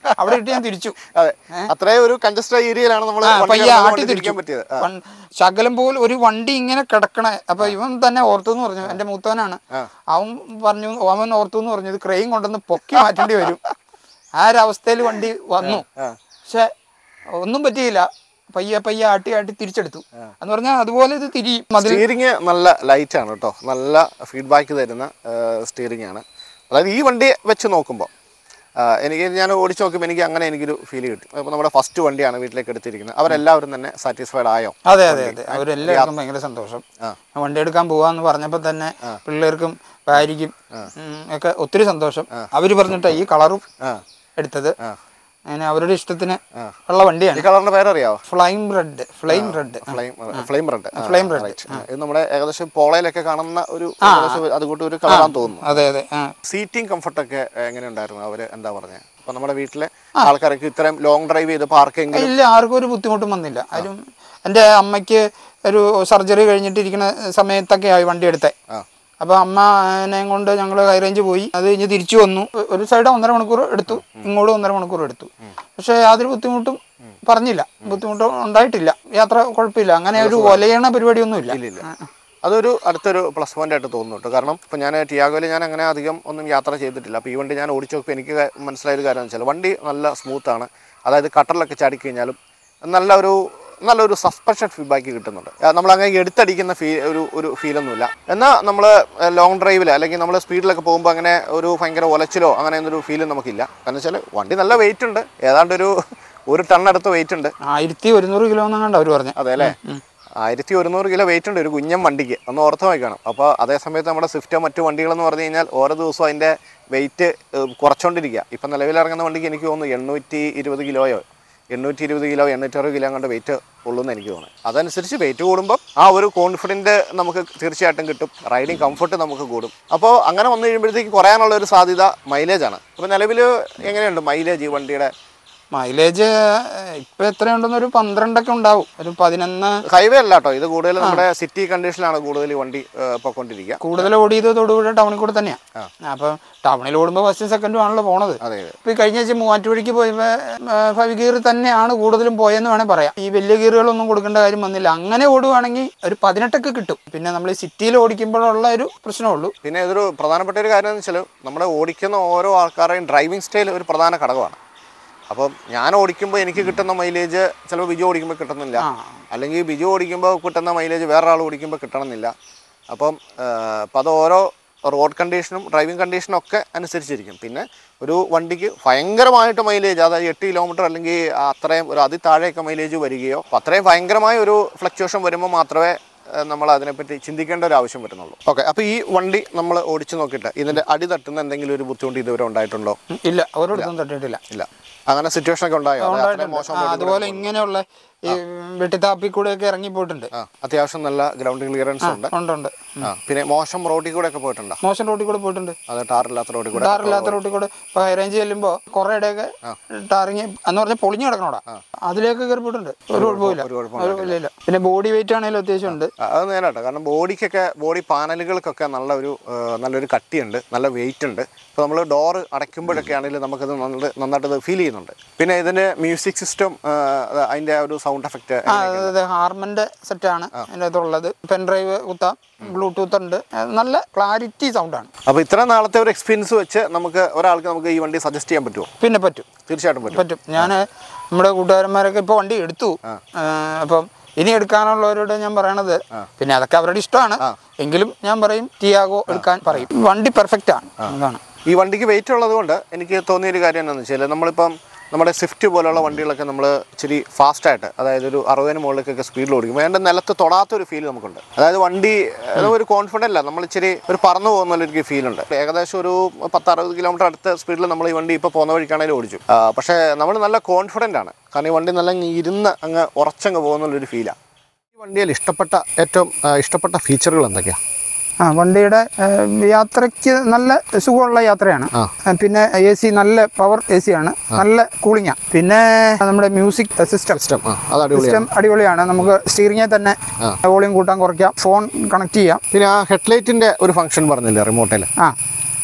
അവിടെ ഇട്ട് ഞാൻ തിരിച്ചു അതെ അത്രയും ഒരു കൺജസ്റ്റഡ് ഏരിയയിലാണ് നമ്മൾ ആ, പയ്യെ ആട്ടി തിരിക്കാൻ തിരിച്ചു പറ്റിയത് ആ, വൺ- ശകലം പോലും ഒരു വണ്ടി ഇങ്ങനെ കിടക്കണേ അപ്പൊ ഇവൻ തന്നെ ഓർത്തു എന്ന് പറഞ്ഞു എന്റെ മൂത്തവനാണ് അവൻ പറഞ്ഞു അവൻ ഓർത്തു എന്ന് പറഞ്ഞു ഇത് ക്രെയിൻ കൊണ്ടുവന്ന് പൊക്കി മാറ്റേണ്ടി വരും ആ ഒരു അവസ്ഥയിൽ വണ്ടി വന്നു പക്ഷെ ഒന്നും പറ്റിയില്ല പയ്യെ പയ്യെ ആട്ടി ആട്ടി തിരിച്ചെടുത്തു എന്ന് പറഞ്ഞാൽ അതുപോലെ ഇത് തിരിയും മതിൽ സ്റ്റിയറിംഗ് നല്ല ലൈറ്റ് ആണ് കേട്ടോ നല്ല ഫീഡ്ബാക്ക് തരുന്ന സ്റ്റിയറിംഗ് ആണ് അതായത് ഈ വണ്ടി വെച്ച് നോക്കുമ്പോൾ എനിക്ക് ഞാൻ ഓടിച്ച് നോക്കുമ്പോൾ എനിക്ക് അങ്ങനെ എനിക്കൊരു ഫീൽ കിട്ടി അപ്പോൾ നമ്മുടെ ഫസ്റ്റ് വണ്ടിയാണ് വീട്ടിലേക്ക് എടുത്തിരിക്കുന്നത് അവരെല്ലാവരും തന്നെ സാറ്റിസ്ഫൈഡ് ആയോ അതെ അതെ അതെ അവരെല്ലാവർക്കും ഭയങ്കര സന്തോഷം ഞാൻ വണ്ടി എടുക്കാൻ പോവാന്ന് പറഞ്ഞപ്പോൾ തന്നെ പിള്ളേർക്കും ഭാര്യയ്ക്കും ഉം, ഒക്കെ ഒത്തിരി സന്തോഷം അവര് പറഞ്ഞിട്ടാ ഈ കളറും ആ എടുത്തത് അങ്ങനെ അവരുടെ ഇഷ്ടത്തിന് ഉള്ള വണ്ടിയാണ് ഈ കളറിന്റെ പേരറിയാവോ flame red flame red flame flame red Flame red. ഇത് നമ്മുടെ ഏകദേശം പോളയിലൊക്കെ കാണുന്ന ഒരു ഏകദേശം അതുകൂട്ട് ഒരു കളറാന്ന് തോന്നുന്നു അതെ അതെ ആ സീറ്റിംഗ് കംഫർട്ടൊക്കെ എങ്ങനെ ഉണ്ടായിരുന്നു അവര് എന്താ പറഞ്ഞത് അപ്പൊ നമ്മുടെ വീട്ടിലെ ആൾക്കാരൊക്കെ ഇത്രയും ലോങ് ഡ്രൈവ് ചെയ്ത് പാർക്കെങ്കിലും ഇല്ല ആർക്കും ഒരു ബുദ്ധിമുട്ടും വന്നില്ല ആരും എൻ്റെ അമ്മയ്ക്ക് ഒരു സർജറി കഴിഞ്ഞിട്ടിരിക്കുന്ന സമയത്തൊക്കെ ആയി വണ്ടി എടുത്തേ ആ അപ്പോൾ അമ്മനെ കൊണ്ട് ഞങ്ങൾ ഹൈറേഞ്ച് പോയി അത് കഴിഞ്ഞ് തിരിച്ചു വന്നു ഒ- ഒരു സൈഡ് ഒന്നര മണിക്കൂർ എടുത്തു ഇങ്ങോട്ടും ഒന്നര മണിക്കൂർ എടുത്തു പക്ഷേ യാതൊരു ബുദ്ധിമുട്ടും പറഞ്ഞില്ല ബുദ്ധിമുട്ട് ഉണ്ടായിട്ടില്ല യാത്ര കുഴപ്പമില്ല അങ്ങനെ ഒരു ഒലയണ പരിപാടിയൊന്നുമില്ല ഇല്ലില്ല അതൊരു അടുത്തൊരു പ്ലസ് പോയിന്റ് ആയിട്ട് തോന്നുന്നു കേട്ടോ കാരണം ഇപ്പോൾ ഞാൻ ടിയാഗോയിൽ ഞാൻ അങ്ങനെ അധികം ഒന്നും യാത്ര ചെയ്തിട്ടില്ല അപ്പോൾ ഈ വണ്ടി ഞാൻ ഓടിച്ചു നോക്കുമ്പോൾ എനിക്ക് ക- മനസ്സിലായൊരു കാര്യം എന്ന് വെച്ചാൽ വണ്ടി നല്ല സ്മൂത്താണ് അതായത് കട്ടറിലൊക്കെ ചാടിക്കഴിഞ്ഞാലും നല്ല ഒരു നല്ലൊരു സസ്പെൻഷൻ ഫീഡ്ബാക്ക് കിട്ടുന്നുണ്ട് ആ, നമ്മൾ അങ്ങനെ എടുത്തടിക്കുന്ന ഫീ ഒരു ഒരു ഫീലൊന്നുമില്ല എന്നാൽ നമ്മൾ ലോങ് ഡ്രൈവിൽ അല്ലെങ്കിൽ നമ്മൾ സ്പീഡിലൊക്കെ പോകുമ്പോൾ അങ്ങനെ ഒരു ഭയങ്കര ഒലച്ചിലോ അങ്ങനെ ഒന്നൊരു ഫീലും നമുക്കില്ല കാരണം വെച്ചാൽ വണ്ടി നല്ല വെയിറ്റ് ഉണ്ട് ഏതാണ്ട് ഒരു ഒരു ടൺ അടുത്ത് വെയിറ്റ് ഉണ്ട് ആയിരത്തി ഒരുന്നൂറ് കിലോ എന്നങ്ങാണ്ട് അവർ പറഞ്ഞു അതെ അല്ലേ ആയിരത്തി ഒരുന്നൂറ് കിലോ വെയിറ്റ് ഉണ്ട് ഒരു കുഞ്ഞൻ വണ്ടിക്ക് ഒന്ന് ഓർത്ത് നോക്കണം അപ്പോൾ അതേ സമയത്ത് നമ്മുടെ സ്വിഫ്റ്റോ മറ്റു വണ്ടികളെന്ന് പറഞ്ഞു കഴിഞ്ഞാൽ ഓരോ ദിവസവും അതിൻ്റെ വെയിറ്റ് കുറച്ചുകൊണ്ടിരിക്കുക ഇപ്പം നിലവിലിറങ്ങുന്ന വണ്ടിക്ക് എനിക്ക് തോന്നുന്നു എണ്ണൂറ്റി ഇരുപത് കിലോയോ എണ്ണൂറ്റി ഇരുപത് കിലോ എണ്ണൂറ്ററുപത് കിലോ കണ്ട് വെയിറ്റ് ഉള്ളൂന്ന് എനിക്ക് തോന്നുന്നു അതനുസരിച്ച് വെയിറ്റ് കൂടുമ്പോൾ ആ ഒരു കോൺഫിഡൻറ്റ് നമുക്ക് തീർച്ചയായിട്ടും കിട്ടും റൈഡിങ് കംഫർട്ട് നമുക്ക് കൂടും അപ്പോൾ അങ്ങനെ വന്നു കഴിയുമ്പോഴത്തേക്ക് കുറയാനുള്ള ഒരു സാധ്യത മൈലേജാണ് അപ്പോൾ നിലവിൽ എങ്ങനെയുണ്ട് മൈലേജ് ഈ വണ്ടിയുടെ മൈലേജ് ഇപ്പൊ എത്രയുണ്ടെന്ന് ഒരു പന്ത്രണ്ടൊക്കെ ഉണ്ടാവും ഒരു പതിനൊന്ന് ഹൈവേ അല്ല കേട്ടോ ഇത് കൂടുതൽ നമ്മുടെ സിറ്റി കണ്ടീഷനിലാണ് കൂടുതൽ ഈ വണ്ടി ഏഹ്, പൊയ്ക്കൊണ്ടിരിക്കുക കൂടുതൽ ഓടിയത് തൊടുപുഴ ടൗണിൽ കൂടെ തന്നെയാണ് അപ്പം ടൗണിൽ ഓടുമ്പോൾ ഫസ്റ്റും സെക്കൻഡും ആണല്ലോ പോണത് അതെ അതെ ഇപ്പൊ ഈ കഴിഞ്ഞ ആഴ്ച മൂവാറ്റുപുഴയ്ക്ക് പോയപ്പോൾ ഫൈവ് ഗിയർ തന്നെയാണ് കൂടുതലും പോയെന്ന് വേണേൽ പറയാം ഈ വലിയ ഗിയറുകളൊന്നും കൊടുക്കേണ്ട കാര്യം വന്നില്ല അങ്ങനെ ഓടുവാണെങ്കിൽ ഒരു പതിനെട്ടൊക്കെ കിട്ടും പിന്നെ നമ്മൾ സിറ്റിയിൽ ഓടിക്കുമ്പോഴുള്ള ഒരു പ്രശ്നമുള്ളൂ പിന്നെ ഇതൊരു പ്രധാനപ്പെട്ട ഒരു കാര്യം എന്ന് വെച്ചാൽ നമ്മുടെ ഓടിക്കുന്ന ഓരോ ആൾക്കാരുടെയും ഡ്രൈവിംഗ് സ്റ്റൈൽ ഒരു പ്രധാന ഘടകമാണ് അപ്പം ഞാൻ ഓടിക്കുമ്പോൾ എനിക്ക് കിട്ടുന്ന മൈലേജ് ചിലപ്പോൾ ബിജു ഓടിക്കുമ്പോൾ കിട്ടുന്നില്ല ആ അല്ലെങ്കിൽ ബിജു ഓടിക്കുമ്പോൾ കിട്ടുന്ന മൈലേജ് വേറെ ആൾ ഓടിക്കുമ്പോൾ കിട്ടണമെന്നില്ല അപ്പം അപ്പം അത് ഓരോ റോഡ് കണ്ടീഷനും ഡ്രൈവിംഗ് കണ്ടീഷനും ഒക്കെ അനുസരിച്ചിരിക്കും പിന്നെ ഒരു വണ്ടിക്ക് ഭയങ്കരമായിട്ട് മൈലേജ് അതായത് എട്ട് കിലോമീറ്റർ അല്ലെങ്കിൽ അത്രയും ഒരു അതി താഴെയൊക്കെ മൈലേജ് വരികയോ അപ്പം അത്രയും ഭയങ്കരമായ ഒരു ഫ്ലക്ച്വേഷൻ വരുമ്പോൾ മാത്രമേ ഏഹ്, നമ്മൾ അതിനെപ്പറ്റി ചിന്തിക്കേണ്ട ഒരു ആവശ്യം വരുന്നുള്ളൂ ഓക്കെ അപ്പോൾ ഈ വണ്ടി നമ്മൾ ഓടിച്ചു നോക്കിയിട്ട് ഇതിൻ്റെ അടി തട്ടുന്ന എന്തെങ്കിലും ഒരു ബുദ്ധിമുട്ട് ഇതുവരെ ഉണ്ടായിട്ടുണ്ടോ ഉം, ഇല്ല ഓരോരുത്തരും തട്ടിയിട്ടില്ല ഇല്ല അങ്ങനെ സിറ്റുവേഷൻ ഒക്കെ ഉണ്ടായോ അതായത് അത്രയും ഉണ്ടായിട്ടുണ്ട്. മോശം ആ, അതുപോലെ ഇങ്ങനെയുള്ള ഈ വെട്ടിത്താപ്പി കൂടെ ഒക്കെ ഇറങ്ങി പോയിട്ടുണ്ട് ആ അത്യാവശ്യം നല്ല ഗ്രൗണ്ട് ക്ലിയറൻസ് ഉണ്ട് ഉണ്ട് ഉണ്ട് ആ പിന്നെ മോശം റോഡിൽ കൂടെ ഒക്കെ പോയിട്ടുണ്ടോ മോശം റോഡിൽ കൂടെ പോയിട്ടുണ്ട് അത് ടാറില്ലാത്ത റോഡിൽ കൂടെ ടാറില്ലാത്ത റോഡിൽ കൂടെ ഇപ്പൊ ഹൈറേഞ്ച് ചെല്ലുമ്പോ കുറെ ഇടയൊക്കെ ടാറിങ് എന്ന് പറഞ്ഞാൽ പൊളിഞ്ഞു കിടക്കണോടാ അതിലേക്ക് കയറി പോയിട്ടുണ്ട് ഒരു കുഴപ്പമില്ല ഒരു കുഴപ്പം ഒരു ഇല്ല ഇല്ല പിന്നെ ബോഡി വെയിറ്റ് ആണെങ്കിലും അത്യാവശ്യം ഉണ്ട് ആ, അത് നേരാട്ടോ കാരണം ബോഡിക്കൊക്കെ ബോഡി പാനലുകൾക്കൊക്കെ നല്ല ഒരു ആ, നല്ലൊരു കട്ടിയുണ്ട് നല്ല വെയിറ്റ് ഉണ്ട് ഇപ്പോൾ നമ്മൾ ഡോറ് അടയ്ക്കുമ്പോഴൊക്കെ ആണെങ്കിലും നമുക്കത് നന്നായിട്ട് നന്നായിട്ട് ഫീൽ ചെയ്യുന്നുണ്ട് പിന്നെ ഇതിൻ്റെ മ്യൂസിക് സിസ്റ്റം അതിൻ്റെ ആ ഒരു സൗണ്ട് എഫക്റ്റ് ആ അതെ ഹാർമന്റെ സെറ്റാണ് അതിൻ്റെ അകത്തുള്ളത് പെൻ ഡ്രൈവ് കുത്താം ബ്ലൂടൂത്ത് ഉണ്ട് അത് നല്ല ക്ലാരിറ്റി സൗണ്ടാണ് അപ്പോൾ ഇത്ര നാളത്തെ ഒരു എക്സ്പീരിയൻസ് വെച്ച് നമുക്ക് ഒരാൾക്ക് നമുക്ക് ഈ വണ്ടി സജസ്റ്റ് ചെയ്യാൻ പറ്റുമോ പിന്നെ പറ്റും തീർച്ചയായിട്ടും പറ്റും പറ്റും ഞാൻ നമ്മുടെ കൂട്ടുകാരന്മാരൊക്കെ ഇപ്പോൾ വണ്ടി എടുത്തു ആ, അപ്പം ഇനി എടുക്കാനുള്ളവരോട് ഞാൻ പറയണത് പിന്നെ അതൊക്കെ അവരുടെ ഇഷ്ടമാണ് എങ്കിലും ഞാൻ പറയും ടിയാഗോ എടുക്കാൻ പറയും വണ്ടി പെർഫെക്റ്റ് ആണ് അതാണ് ഈ വണ്ടിക്ക് വെയിറ്റ് ഉള്ളത് കൊണ്ട് എനിക്ക് തോന്നിയൊരു കാര്യം എന്താണെന്ന് വെച്ചാൽ നമ്മളിപ്പം നമ്മുടെ സ്വിഫ്റ്റ് പോലുള്ള വണ്ടികളൊക്കെ നമ്മൾ ഇച്ചിരി ഫാസ്റ്റായിട്ട് അതായത് ഒരു അറുപതിന് മുകളിലേക്കൊക്കെ സ്പീഡിൽ ഓടിക്കും അതിൻ്റെ നിലത്ത് തൊടാത്തൊരു ഫീൽ നമുക്കുണ്ട് അതായത് വണ്ടി അത് ഒരു കോൺഫിഡൻ്റ് അല്ല നമ്മൾ ഇച്ചിരി ഒരു പറന്നു പോകുന്ന ഒരു ഫീലുണ്ട് ഏകദേശം ഒരു പത്ത് അറുപത് കിലോമീറ്റർ അടുത്ത സ്പീഡിൽ നമ്മൾ ഈ വണ്ടി ഇപ്പോൾ പോകുന്ന വഴിക്കാണെങ്കിലും ഓടിച്ചു ആ, പക്ഷേ നമ്മൾ നല്ല കോൺഫിഡൻ്റ് ആണ് കാരണം ഈ വണ്ടി നല്ല അങ്ങ് ഇരുന്ന് അങ്ങ് ഉറച്ചങ്ങ് പോകുന്നുള്ളൊരു ഫീലാണ് ഈ വണ്ടിയിൽ ഇഷ്ടപ്പെട്ട ഏറ്റവും ആ, ഇഷ്ടപ്പെട്ട ഫീച്ചറുകൾ എന്തൊക്കെയാണ് ആ വണ്ടിയുടെ ആ, യാത്രയ്ക്ക് നല്ല സുഖമുള്ള യാത്രയാണ് ആ. ആ, പിന്നെ എ സി നല്ല പവർ എ സി ആണ് നല്ല കൂളിംഗാണ് പിന്നെ നമ്മുടെ മ്യൂസിക് സിസ്റ്റം ഇഷ്ടം ആ അത് അടിപൊളിയാണ് സിസ്റ്റം അടിപൊളിയാണ് നമുക്ക് സ്റ്റീറിങ്ങിൽ തന്നെ വോളിയം കൂട്ടാൻ കുറയ്ക്കാം ഫോൺ കണക്ട് ചെയ്യാം പിന്നെ ആ ഹെഡ്ലൈറ്റിൻ്റെ ഒരു ഫംഗ്ഷൻ പറഞ്ഞില്ലേ റിമോട്ടിൽ ആ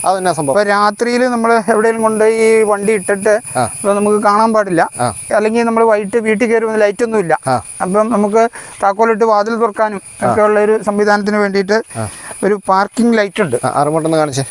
അതെന്നാ സംഭവം അപ്പൊ രാത്രിയിൽ നമ്മൾ എവിടെയെങ്കിലും കൊണ്ട് ഈ വണ്ടി ഇട്ടിട്ട് ആ. ഇപ്പൊ നമുക്ക് കാണാൻ പാടില്ല ആ. അല്ലെങ്കിൽ നമ്മൾ വൈകിട്ട് വീട്ടിൽ കയറുമ്പോൾ ലൈറ്റ് ഒന്നും ഇല്ല ആ. അപ്പം നമുക്ക് താക്കോലിട്ട് വാതിൽ തുറക്കാനും ഒക്കെ ഉള്ള ഒരു സംവിധാനത്തിന് വേണ്ടിയിട്ട് ഒരു പാർക്കിംഗ് ലൈറ്റ് ഉണ്ട് ആ റിമോട്ടൊന്ന് കാണിച്ചേ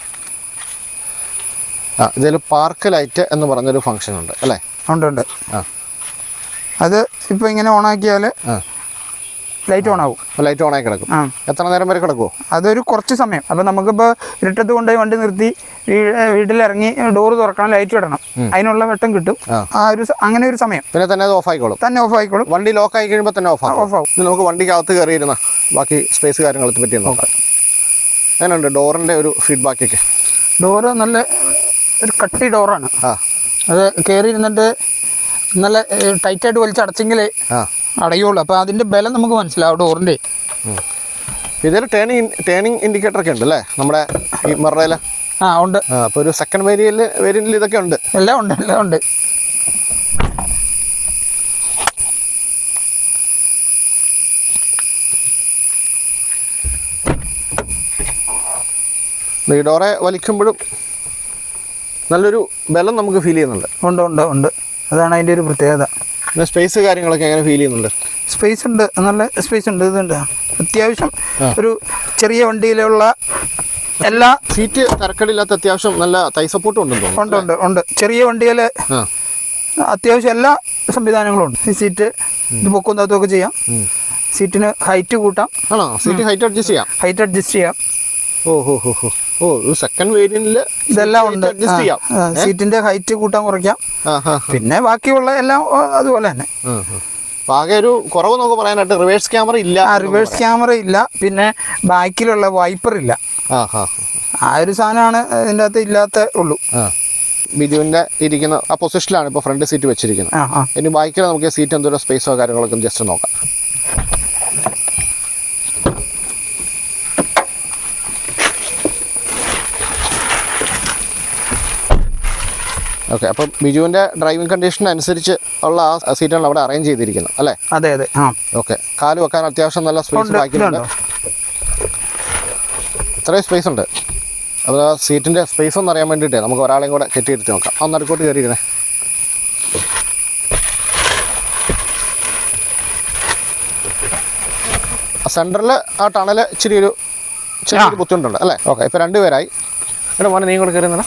ആ ഇതിൽ പാർക്ക് ലൈറ്റ് എന്ന് പറഞ്ഞൊരു ഫംഗ്ഷൻ ഉണ്ട് അല്ലേ ഉണ്ട് ഉണ്ട് ആ അത് ഇപ്പൊ ഇങ്ങനെ ഓണാക്കിയാൽ ആ ലൈറ്റ് ഓൺ ആവും ലൈറ്റ് ഓണായി കിടക്കും ആ എത്ര നേരം വരെ കിടക്കുമോ അതൊരു കുറച്ച് സമയം അപ്പം നമുക്കിപ്പോൾ ഇരുട്ടത്ത് കൊണ്ടുപോയി വണ്ടി നിർത്തി വീ- വീട്ടിലിറങ്ങി ഡോറ് തുറക്കണം ലൈറ്റ് ഇടണം അതിനുള്ള വെട്ടം കിട്ടും ആ. ആ ഒരു സ- അങ്ങനെ ഒരു സമയം പിന്നെ തന്നെ അത് ഓഫ് ആയിക്കോളും തന്നെ ഓഫ് ആയിക്കോളും വണ്ടി ലോക്ക് ആയി കഴിയുമ്പോൾ തന്നെ ഓഫ് ആകും ഓഫ് ആവും ഇനി നമുക്ക് വണ്ടിക്കകത്ത് കയറിയിരുന്ന ബാക്കി സ്പേസ് കാര്യങ്ങളെ പറ്റി ഒന്ന് നോക്കാം അങ്ങനെയുണ്ട് ഡോറിൻ്റെ ഒരു ഫീഡ്ബാക്കൊക്കെ ഡോറ് നല്ല ഒരു കട്ടി ഡോറാണ് ആ അത് കയറി ഇരുന്നിട്ട് നല്ല ടൈറ്റായിട്ട് വലിച്ചടച്ചെങ്കിലേ ആ അടയുള്ളൂ അപ്പോൾ അതിൻ്റെ ബലം നമുക്ക് മനസ്സിലാവും ഡോറിൻ്റെ ഇതിൽ ടേണിംഗ് ടേണിംഗ് ഇൻഡിക്കേറ്റർ ഒക്കെ ഉണ്ട് അല്ലേ നമ്മുടെ ഈ മെറയിൽ ആ ഉണ്ട് ആ അപ്പോൾ ഒരു സെക്കൻഡ് വേരിയല് വേരിയന്റിൽ ഇതൊക്കെ ഉണ്ട് എല്ലാം ഉണ്ട് എല്ലാം ഉണ്ട് ഈ ഡോറെ വലിക്കുമ്പോഴും നല്ലൊരു ബലം നമുക്ക് ഫീൽ ചെയ്യുന്നുണ്ട് ഉണ്ട് ഉണ്ട് ഉണ്ട് അതാണ് അതിൻ്റെ ഒരു പ്രത്യേകത പിന്നെ സ്പേസ് കാര്യങ്ങളൊക്കെ എങ്ങനെ ഫീൽ ചെയ്യുന്നുണ്ട് സ്പേസ് ഉണ്ട് നല്ല സ്പേസ് ഉണ്ട് ഇതുണ്ട് അത്യാവശ്യം ഒരു ചെറിയ വണ്ടിയിലുള്ള എല്ലാ സീറ്റ് തരക്കടില്ലാത്ത അത്യാവശ്യം നല്ല തൈ സപ്പോർട്ടും ഉണ്ടെന്ന് തോന്നുന്നു ഉണ്ട് ഉണ്ട് ഉണ്ട് ചെറിയ വണ്ടിയിൽ ആ അത്യാവശ്യം എല്ലാ സംവിധാനങ്ങളും ഉണ്ട് ഈ സീറ്റ് ഇത് പൊക്കും താത്തുമൊക്കെ ചെയ്യാം ഉം. സീറ്റിന് ഹൈറ്റ് കൂട്ടാം ആണോ സീറ്റ് ഹൈറ്റ് അഡ്ജസ്റ്റ് ചെയ്യാം ഹൈറ്റ് അഡ്ജസ്റ്റ് ചെയ്യാം ഓ ഹോ ഹോ ഹോ ഓ ഒരു സെക്കൻഡ് വേരിയന്റിൽ ഇതെല്ലാം ഉണ്ട് അഡ്ജസ്റ്റ് ചെയ്യാം ആ, സീറ്റിന്റെ ഹൈറ്റ് കൂട്ടാൻ കുറയ്ക്കാം ആ ഹാ പിന്നെ ബാക്കിയുള്ള എല്ലാം ആ, അതുപോലെ തന്നെ അപ്പൊ ആകെ ഒരു കുറവ് നമുക്ക് പറയാനായിട്ട് റിവേഴ്സ് ക്യാമറ ഇല്ല ആ റിവേഴ്സ് ക്യാമറ ഇല്ല പിന്നെ ബാക്കിലുള്ള വൈപ്പർ ഇല്ല ആ ഹാ ആ ഒരു സാധനമാണ് ഇതിൻ്റെ അകത്ത് ഇല്ലാത്ത ഉള്ളൂ ആ ബിജുവിന്റെ ഇരിക്കുന്ന ആ പൊസിഷനിലാണ് ഇപ്പോൾ ഫ്രണ്ട് സീറ്റ് വെച്ചിരിക്കുന്നത് ആ ആ ഇനി ബാക്കിൽ നമുക്ക് സീറ്റ് എന്തോരം സ്പേസോ കാര്യങ്ങളൊക്കെ ജസ്റ്റ് നോക്കാം ഓക്കെ അപ്പം ബിജുവിൻ്റെ ഡ്രൈവിംഗ് കണ്ടീഷൻ അനുസരിച്ച് ഉള്ള ആ സീറ്റാണ് അവിടെ അറേഞ്ച് ചെയ്തിരിക്കുന്നത് അല്ലേ അതെ അതെ ആ ഓക്കെ കാല് വെക്കാൻ അത്യാവശ്യം നല്ല സ്പേസ് ഉണ്ട്, ബാക്കിലുണ്ട് ഇതുണ്ടോ? ഇത്രയും സ്പേസ് ഉണ്ട് അപ്പോൾ ആ സീറ്റിൻ്റെ സ്പേസ് ഒന്ന് അറിയാൻ വേണ്ടിയിട്ട് നമുക്ക് ഒരാളെയും കൂടെ കെട്ടിയെടുത്ത് നോക്കാം ആ നടുക്കോട്ട് കയറിയിരുന്നേ സെൻറ്ററിൽ ആ ടണൽ ഇച്ചിരി ഒരു ചെറിയൊരു ബുദ്ധിമുട്ടുണ്ട് അല്ലേ ഓക്കെ ഇപ്പോൾ രണ്ടുപേരായി എടാ മോനെ നീ കൂടെ കയറുന്നടാ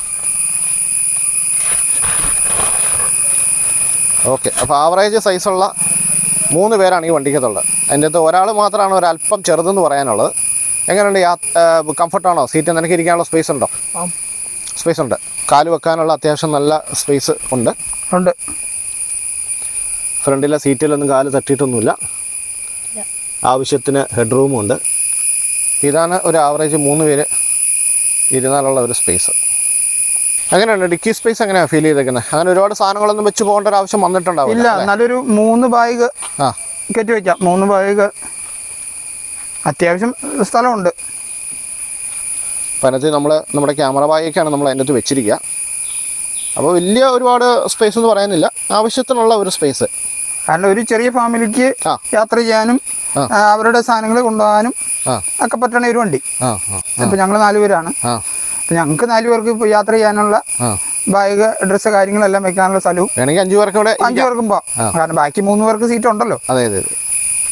ഓക്കെ അപ്പോൾ ആവറേജ് സൈസുള്ള മൂന്ന് പേരാണ് ഈ വണ്ടിക്കകത്തുള്ളത് അതിൻ്റെ അകത്ത് ഒരാൾ മാത്രമാണ് ഒരല്പം ചെറുതെന്ന് പറയാനുള്ളത് എങ്ങനെയുണ്ട് യാ കംഫർട്ടാണോ സീറ്റ് നിനക്ക് ഇരിക്കാനുള്ള സ്പേസ് ഉണ്ടോ സ്പേസ് ഉണ്ട് കാല് വെക്കാനുള്ള അത്യാവശ്യം നല്ല സ്പേസ് ഉണ്ട് ഉണ്ട് ഫ്രണ്ടിലെ സീറ്റിലൊന്നും കാല് തട്ടിയിട്ടൊന്നുമില്ല ആവശ്യത്തിന് ഹെഡ് റൂമും ഉണ്ട് ഇതാണ് ഒരു ആവറേജ് മൂന്ന് പേര് ഇരുന്നാലുള്ള ഒരു സ്പേസ് എങ്ങനെയുണ്ട് ഡിക്കി സ്പേസ് എങ്ങനെയാണ് ഫീൽ ചെയ്തേക്കുന്നത് അങ്ങനെ ഒരുപാട് സാധനങ്ങളൊന്നും വെച്ച് പോകേണ്ട ഒരു ആവശ്യം വന്നിട്ടുണ്ടാവില്ല ഇല്ല നല്ലൊരു മൂന്ന് ബാഗ് ആ കയറ്റി വയ്ക്കാം മൂന്ന് ബാഗ് അത്യാവശ്യം സ്ഥലമുണ്ട് അപ്പോൾ അതിനകത്ത് നമ്മൾ നമ്മുടെ ക്യാമറ ബാഗൊക്കെയാണ് നമ്മൾ അതിൻ്റെ അകത്ത് വെച്ചിരിക്കുക അപ്പോൾ വലിയ ഒരുപാട് സ്പേസ് എന്ന് പറയാനില്ല ആവശ്യത്തിനുള്ള ഒരു സ്പേസ് കാരണം ഒരു ചെറിയ ഫാമിലിക്ക് ആ. യാത്ര ചെയ്യാനും ആ. ആ, അവരുടെ സാധനങ്ങൾ കൊണ്ടുപോകാനും ആ ഒക്കെ പറ്റണ ഒരു വണ്ടി ആ ആ ഇപ്പം ഞങ്ങൾ നാല് പേരാണ് ആ അപ്പം ഞങ്ങൾക്ക് നാല് പേർക്ക് ഇപ്പോൾ യാത്ര ചെയ്യാനുള്ള ആ ബാഗ് ഡ്രസ്സ് കാര്യങ്ങളെല്ലാം വെക്കാനുള്ള സ്ഥലവും വേണമെങ്കിൽ അഞ്ച് പേർക്ക് ഇവിടെ അഞ്ചു പേർക്കും പോവാം കാരണം ബാക്കി മൂന്ന് പേർക്ക് സീറ്റ് ഉണ്ടല്ലോ അതെ അതെ അതെ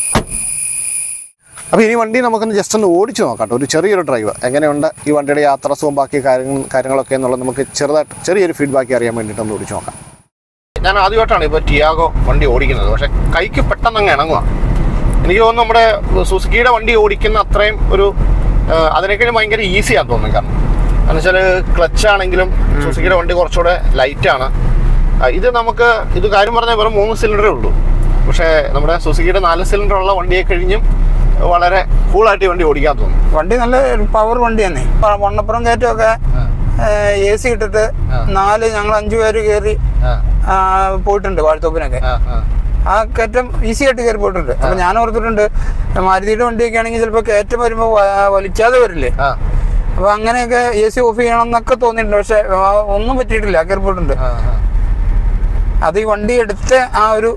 അപ്പോൾ ഇനി വണ്ടി നമുക്കൊന്ന് ജസ്റ്റ് ഒന്ന് ഓടിച്ച് നോക്കാം കേട്ടോ ഒരു ചെറിയൊരു ഡ്രൈവ് എങ്ങനെയുണ്ട് ഈ വണ്ടിയുടെ യാത്രാസുഖം ബാക്കി കാര്യങ്ങളും കാര്യങ്ങളൊക്കെ എന്നുള്ളത് നമുക്ക് ചെറുതായിട്ട് ചെറിയൊരു ഫീഡ്ബാക്ക് അറിയാൻ വേണ്ടിയിട്ട് ഒന്ന് ഓടിച്ച് നോക്കാം ഞാൻ ആദ്യമായിട്ടാണ് ഇപ്പോൾ ടിയാഗോ വണ്ടി ഓടിക്കുന്നത് പക്ഷേ കൈക്ക് പെട്ടെന്ന് അങ്ങ് ഇണങ്ങുക എനിക്ക് തോന്നുന്നു നമ്മുടെ സുസുക്കിയുടെ വണ്ടി ഓടിക്കുന്ന അത്രയും ഒരു ആ, അതിനേക്കാളും ഭയങ്കര ഈസിയാന്ന് തോന്നുന്നു കാരണം കാരണം വെച്ചാൽ ക്ലച്ച് ആണെങ്കിലും സുസുക്കിയുടെ വണ്ടി കുറച്ചുകൂടെ ലൈറ്റാണ് ഇത് നമുക്ക് ഇത് കാര്യം പറഞ്ഞാൽ വെറും മൂന്ന് സിലിണ്ടറേ ഉള്ളൂ പക്ഷേ നമ്മുടെ സുസുക്കിയുടെ നാല് സിലിണ്ടർ ഉള്ള വണ്ടിയെ കഴിഞ്ഞും വളരെ കൂളായിട്ട് ഈ വണ്ടി ഓടിക്കാൻ തോന്നുന്നു വണ്ടി നല്ല പവർ വണ്ടി തന്നെ വണ്ണപ്പുറം കയറ്റമൊക്കെ എ സി ഇട്ടിട്ട് നാല് ഞങ്ങൾ അഞ്ചു പേര് കയറി ആ, പോയിട്ടുണ്ട് വാഴത്തോപ്പിനൊക്കെ ആ കയറ്റം ഈസി ആയിട്ട് കയറി പോയിട്ടുണ്ട് അപ്പൊ ഞാൻ ഓർത്തിട്ടുണ്ട് മാരുതിയുടെ വണ്ടിയൊക്കെ ആണെങ്കിൽ ചിലപ്പോൾ കയറ്റം വരുമ്പോൾ വ- വലിക്കാതെ വരില്ലേ അപ്പൊ അങ്ങനെയൊക്കെ എ സി ഓഫ് ചെയ്യണം എന്നൊക്കെ തോന്നിയിട്ടുണ്ട് പക്ഷെ ആ, ഒന്നും പറ്റിയിട്ടില്ല കയറി പോയിട്ടുണ്ട് അത് ഈ വണ്ടി എടുത്ത ആ ഒരു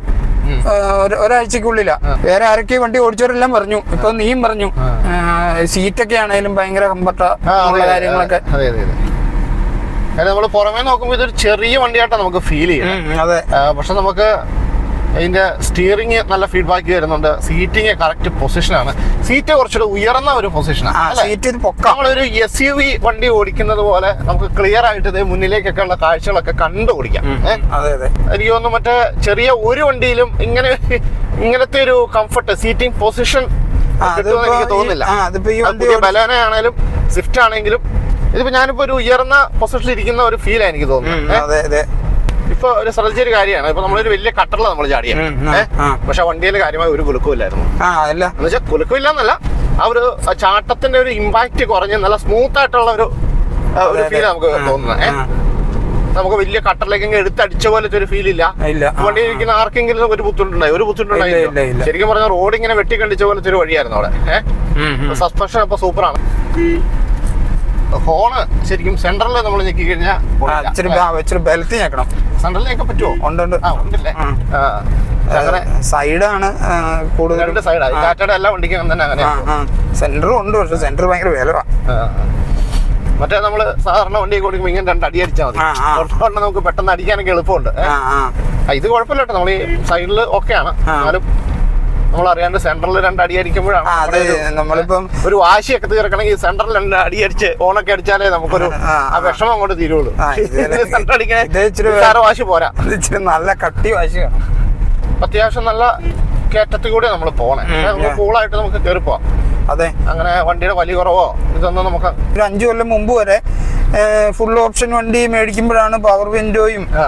ആ, ഒരു- ഒരാഴ്ചക്കുള്ളിലാ വേറെ ആരൊക്കെ വണ്ടി ഓടിച്ചവരെല്ലാം പറഞ്ഞു ഇപ്പൊ നീയും പറഞ്ഞു സീറ്റൊക്കെ ആണെങ്കിലും ഭയങ്കര കംഫർട്ടാ ആ, അതെ, ഉള്ള അതെ, കാര്യങ്ങളൊക്കെ അതെ അതെ അതെ കാര്യം നമ്മൾ പുറമേ നോക്കുമ്പോൾ ഇതൊരു ചെറിയ വണ്ടിയായിട്ടാണ് നമുക്ക് ഫീൽ ചെയ്യുന്നത് ഉം, അതെ പക്ഷെ നമുക്ക് അതിന്റെ സ്റ്റിയറിംഗ് നല്ല ഫീഡ്ബാക്ക് വരുന്നുണ്ട് സീറ്റിംഗ് കറക്റ്റ് പൊസിഷനാണ് സീറ്റ് കുറച്ചുകൂടെ ഉയർന്ന ഒരു ആ പൊസിഷനാണ് സീറ്റ് ഇത് പൊക്കാം നമ്മളൊരു എസ് യു വി വണ്ടി ഓടിക്കുന്നത് പോലെ നമുക്ക് ക്ലിയർ ആയിട്ട് ഇത് മുന്നിലേക്കൊക്കെ ഉള്ള കാഴ്ചകളൊക്കെ കണ്ടു ഓടിക്കാം ഏ? അതെ അതെ എനിക്ക് തോന്നുന്നു മറ്റേ ചെറിയ ഒരു വണ്ടിയിലും ഇങ്ങനെ ഇങ്ങനത്തെ ഒരു കംഫർട്ട് സീറ്റിംഗ് പൊസിഷൻ ആ, കിട്ടുമെന്ന് അതിപ്പോ എനിക്ക് ഈ- തോന്നുന്നില്ല ആ, അതിപ്പോ ഈ അത് വണ്ടി പുതിയ ഓടി- ബലാന ആണെങ്കിലും സ്വിഫ്റ്റ് ആണെങ്കിലും ഇതിപ്പോ ഞാനിപ്പോ ഒരു ഉയർന്ന പൊസിഷനിൽ ഇരിക്കുന്ന ഒരു ഫീലാണ് എനിക്ക് ഉം, തോന്നുന്നത് ഏ? അതെ അതെ ഇപ്പൊ ഒരു ശ്രദ്ധിച്ച ഒരു കാര്യമാണ് ഇപ്പൊ നമ്മളൊരു വലിയ കട്ടറിലാണ് നമ്മൾ ചാടിയത് ഉം, ആ, ഏ? ആ. പക്ഷെ വണ്ടിയിൽ കാര്യമായ ഒരു കുലുക്കമില്ലായിരുന്നു ആ അല്ല എന്ന് വെച്ചാൽ കുലുക്കമില്ല എന്നല്ല ആ ഒരു ആ ചാട്ടത്തിന്റെ ഒരു ഇമ്പാക്ട് കുറഞ്ഞ് നല്ല സ്മൂത്ത് ആയിട്ടുള്ള ഒരു ആ, ഒരു അതെ, ഫീൽ അതെ. നമുക്ക് ആ, തോന്നുന്നത് ഏ? ആ. നമുക്ക് വലിയ കട്ടറിലേക്ക് അങ്ങ് എടുത്തടിച്ച പോലത്തെ ഒരു ഫീൽ ഇല്ല ഇല്ല ആ, വണ്ടി ഇരിക്കുന്ന ആർക്കെങ്കിലും ഒരു ബുദ്ധിമുട്ടുണ്ടായി ഒരു ഇല്ല, ഇല്ല, ബുദ്ധിമുട്ടുണ്ടായി ഇല്ല. ശരിക്കും പറഞ്ഞാൽ റോഡ് ഇങ്ങനെ വെട്ടിക്കണ്ടിച്ച പോലത്തെ ഒരു വഴിയായിരുന്നു അവിടെ ഉം, ഉം. സസ്പെൻഷൻ ഇപ്പൊ സൂപ്പറാണ് ഹോണ് ശരിക്കും സെൻട്രലിൽ നമ്മൾ ഞെക്കി കഴിഞ്ഞാൽ ആ, ഇച്ചിരി ആ, ഇച്ചിരി ബലത്തി ഞെക്കണം സെൻട്രലിലേക്ക് പറ്റുമോ ഉണ്ട് ഉണ്ട് ആ ഉണ്ടല്ലേ ആ. ആ. അങ്ങനെ സൈഡാണ് കൂടുതൽ രണ്ട് സൈഡായി ടാറ്റയുടെ എല്ലാ വണ്ടിക്കും അങ്ങനെ തന്നെ അങ്ങനെ ആ ആ സെന്ററും ഉണ്ട് പക്ഷെ സെന്റർ ഭയങ്കര വിലവാ ആ. മറ്റേ നമ്മള് സാധാരണ വണ്ടി കൊടുക്കുമ്പോൾ ഇങ്ങനെ രണ്ട് അടി അടിച്ചാൽ മതി ആ, ആ. പുറത്തോണ്ട് നമുക്ക് പെട്ടെന്ന് അടിക്കാനൊക്കെ എളുപ്പമുണ്ട് ഏ? ആ ആ ആ, ഇത് കുഴപ്പമില്ല കേട്ടോ നമ്മൾ ഈ സൈഡിൽ ഓക്കെയാണ് ആ. എന്നാലും നമ്മൾ അറിയാണ്ട് സെൻട്രലിൽ രണ്ട് അടി അടിക്കുമ്പോഴാണ് ആ, നമ്മുടെ അതെ ഒരു- നമ്മളിപ്പം ഒരു വാശിയൊക്കെ തീർക്കണമെങ്കിൽ സെൻട്രൽ രണ്ട് അടി അടിച്ച് ഓണൊക്കെ അടിച്ചാലേ നമുക്കൊരു ആ, ആ വിഷമം അങ്ങോട്ട് തീരുള്ളൂ ആ, ഇത് സെൻട്രൽ അടിക്കണേ ഇത് ഇച്ചിരി നിസ്സാര വാശി പോരാ അത് ഇച്ചിരി നല്ല കട്ടി വാശിയാണ് അത്യാവശ്യം നല്ല കയറ്റത്തിൽ കൂടെ നമ്മൾ പോണേ ഉം, നമുക്ക് ആ. കൂളായിട്ട് നമുക്ക് കയറി പോവാം അതെ അങ്ങനെ വണ്ടിയുടെ വലിയ കുറവോ ഇതൊന്നും നമുക്ക് ഒരു അഞ്ചു കൊല്ലം മുമ്പ് വരെ ഫുൾ ഓപ്ഷൻ വണ്ടി മേടിക്കുമ്പോഴാണ് പവർ വിൻഡോയും ആ.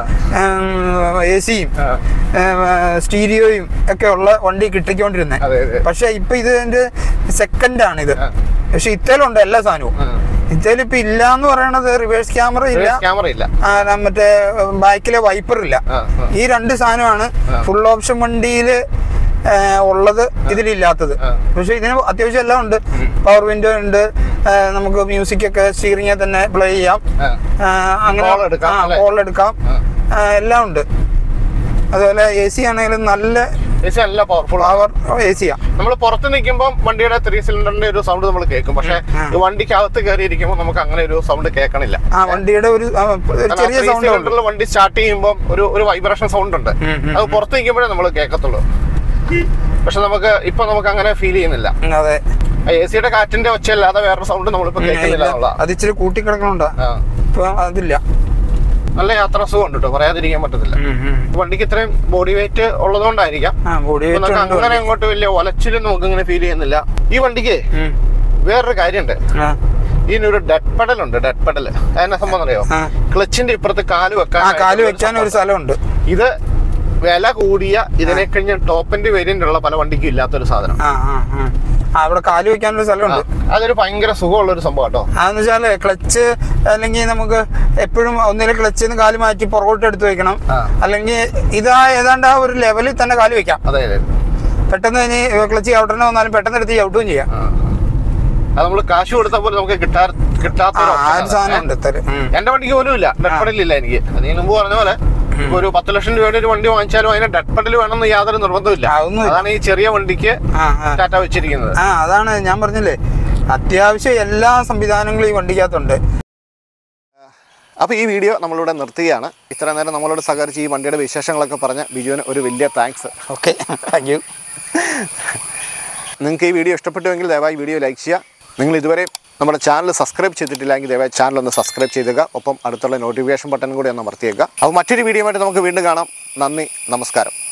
എ സിയും ആ. സ്റ്റീരിയോയും ഒക്കെ ഉള്ള വണ്ടി കിട്ടിക്കൊണ്ടിരുന്നത് അതെ, അതെ. പക്ഷെ ഇപ്പൊ ഇതിന്റെ സെക്കൻഡ് ആണ് ഇത് ആ. പക്ഷെ ഇത്തേലുണ്ട് എല്ലാ സാധനവും ആ. ഇത്തേൽ ഇപ്പൊ ഇല്ല എന്ന് പറയണത് റിവേഴ്സ് ക്യാമറ ഇല്ല ക്യാമറ ഇല്ല ആ, ന- മറ്റേ ബാക്കിലെ വൈപ്പർ ഇല്ല ആ, ആ. ഈ രണ്ട് സാധനമാണ് ആ. ഫുൾ ഓപ്ഷൻ വണ്ടിയിൽ ഉള്ളത് ഇതിലില്ലാത്തത് ആ. പക്ഷെ ഇതിന് അത്യാവശ്യം എല്ലാം ഉണ്ട് പവർ വിൻഡോ ഉണ്ട് ആ, നമുക്ക് മ്യൂസിക് ഒക്കെ സ്റ്റീറിംഗിൽ തന്നെ പ്ലേ ചെയ്യാം ആ. ആ, അങ്ങനെ Call എടുക്കാം, അല്ലേ? കോൾ എടുക്കാം ആ. ആ, എല്ലാം ഉണ്ട് അതുപോലെ എ സി ആണെങ്കിലും നല്ല AC നല്ല പവർഫുൾ പവർ എ സിയാ നമ്മൾ പുറത്ത് നിൽക്കുമ്പോൾ വണ്ടിയുടെ ത്രീ സിലിണ്ടറിന്റെ ഒരു സൗണ്ട് നമ്മൾ കേൾക്കും പക്ഷെ ആ. ഈ വണ്ടിക്കകത്ത് കയറിയിരിക്കുമ്പോൾ നമുക്ക് അങ്ങനെ ഒരു സൗണ്ട് കേൾക്കണില്ല ആ വണ്ടിയുടെ ഒരു ആ, ഒരു ചെറിയ ത്രീ സൗണ്ട് ഉണ്ട് സിലിണ്ടറിൽ വണ്ടി സ്റ്റാർട്ട് ചെയ്യുമ്പോൾ ഒരു ഒരു വൈബ്രേഷൻ സൗണ്ട് ഉണ്ട് ഉം, ഉം, അത് പുറത്ത് നിൽക്കുമ്പോഴേ നമ്മൾ കേൾക്കത്തുള്ളൂ പക്ഷെ നമുക്ക് ഇപ്പൊ നമുക്ക് അങ്ങനെ ഫീൽ ചെയ്യുന്നില്ല ഉം, അതെ എ സിയുടെ കാറ്റിന്റെ ഒച്ചയല്ലാതെ വേറൊരു സൗണ്ട് നമ്മളിപ്പോ കേൾക്കുന്നില്ല എന്നുള്ള അത് ഇച്ചിരി കൂട്ടിക്കിടക്കണുണ്ടോ ഇപ്പൊ അതില്ല നല്ല യാത്രാ സുഖം ഉണ്ട് കേട്ടോ പറയാതിരിക്കാൻ പറ്റത്തില്ല വണ്ടിക്ക് ഇത്രയും ബോഡി വെയിറ്റ് ഉള്ളതുകൊണ്ടായിരിക്കാം ആ ബോഡി ഇപ്പൊ നമുക്ക് അങ്ങനെ അങ്ങോട്ട് വലിയ ഒലച്ചിലും നമുക്ക് ഇങ്ങനെ ഫീൽ ചെയ്യുന്നില്ല ഈ വണ്ടിക്ക് വേറൊരു കാര്യമുണ്ട് ഇതിനൊരു ഡെഡ് പെഡൽ ഉണ്ട് ഡെഡ് പെഡൽ അതിനെ സംബന്ധം അറിയോ ആ. ക്ലച്ചിന്റെ ഇപ്പുറത്ത് കാല് ആ വെക്കാൻ കാല് വെക്കാൻ ഒരു സ്ഥലമുണ്ട് ഇത് വില കൂടിയ ഇതിനെ കഴിഞ്ഞ ടോപ്പിന്റെ വേരിയന്റ് ഉള്ള പല വണ്ടിക്കും ഇല്ലാത്തൊരു സാധനം ആ ആ ആ. ആ അവിടെ കാല് വെക്കാനൊരു സ്ഥലമുണ്ട് അതൊരു ഭയങ്കര സുഖമുള്ള ഒരു സംഭവം കേട്ടോ അതെന്ന് വെച്ചാല് ക്ലച്ച് അല്ലെങ്കിൽ നമുക്ക് എപ്പോഴും ഒന്നിലെ ക്ലച്ചിൽ നിന്ന് കാല് മാറ്റി പുറകോട്ട് എടുത്ത് വെക്കണം ആ. അല്ലെങ്കിൽ ഇതാ ഏതാണ്ട് ആ ഒരു ലെവലിൽ തന്നെ കാല് വെക്കാം അതെ അതെ പെട്ടെന്ന് ഇനി ക്ലച്ച് ചവിട്ടണ വന്നാലും പെട്ടെന്ന് എടുത്ത് ചവിട്ടുകയും ചെയ്യാം ആ. അത് നമ്മൾ കാശ് കൊടുത്ത പോലെ നമുക്ക് കിട്ടാ കിട്ടാത്ത ആ ഒരു ആ option ഒരു സാധനം ആണ്. ഉണ്ട് ഇത്തരം. ഉം. എന്റെ വണ്ടിക്ക് പോലും ഇല്ല ഡെഡ് പെഡൽ ഇല്ല എനിക്ക് അതിന് മുമ്പ് പറഞ്ഞ പോലെ ഇപ്പൊ ഒരു പത്ത് ലക്ഷം രൂപയുടെ ഒരു വണ്ടി വാങ്ങിച്ചാലും അതിന് ഡെഡ് പെഡൽ വേണമെന്ന് യാതൊരു നിർബന്ധമില്ല ആ, ഒന്നുമില്ല. അതാണ് ഈ ചെറിയ വണ്ടിക്ക് ആ ആ ടാറ്റ വെച്ചിരിക്കുന്നത് ആ അതാണ് ഞാൻ പറഞ്ഞില്ലേ അത്യാവശ്യം എല്ലാ സംവിധാനങ്ങളും ഈ വണ്ടിക്കകത്തുണ്ട് അപ്പോൾ ഈ വീഡിയോ നമ്മളിവിടെ നിർത്തുകയാണ് ഇത്ര നേരം നമ്മളോട് സഹകരിച്ച് ഈ വണ്ടിയുടെ വിശേഷങ്ങളൊക്കെ പറഞ്ഞ ബിജുവിന് ഒരു വലിയ താങ്ക്സ് ഓക്കെ താങ്ക് യു നിങ്ങൾക്ക് ഈ വീഡിയോ ഇഷ്ടപ്പെട്ടുവെങ്കിൽ ദയവായി വീഡിയോ ലൈക്ക് ചെയ്യുക നിങ്ങൾ ഇതുവരെ നമ്മുടെ ചാനൽ സബ്സ്ക്രൈബ് ചെയ്തിട്ടില്ലെങ്കിൽ ദയവായി ചാനൽ ഒന്ന് സബ്സ്ക്രൈബ് ചെയ്തേക്കുക ഒപ്പം അടുത്തുള്ള നോട്ടിഫിക്കേഷൻ ബട്ടൺ കൂടി ഒന്ന് അമർത്തിയേക്കുക അപ്പോൾ മറ്റൊരു വീഡിയോ ആയിട്ട് നമുക്ക് വീണ്ടും കാണാം നന്ദി നമസ്കാരം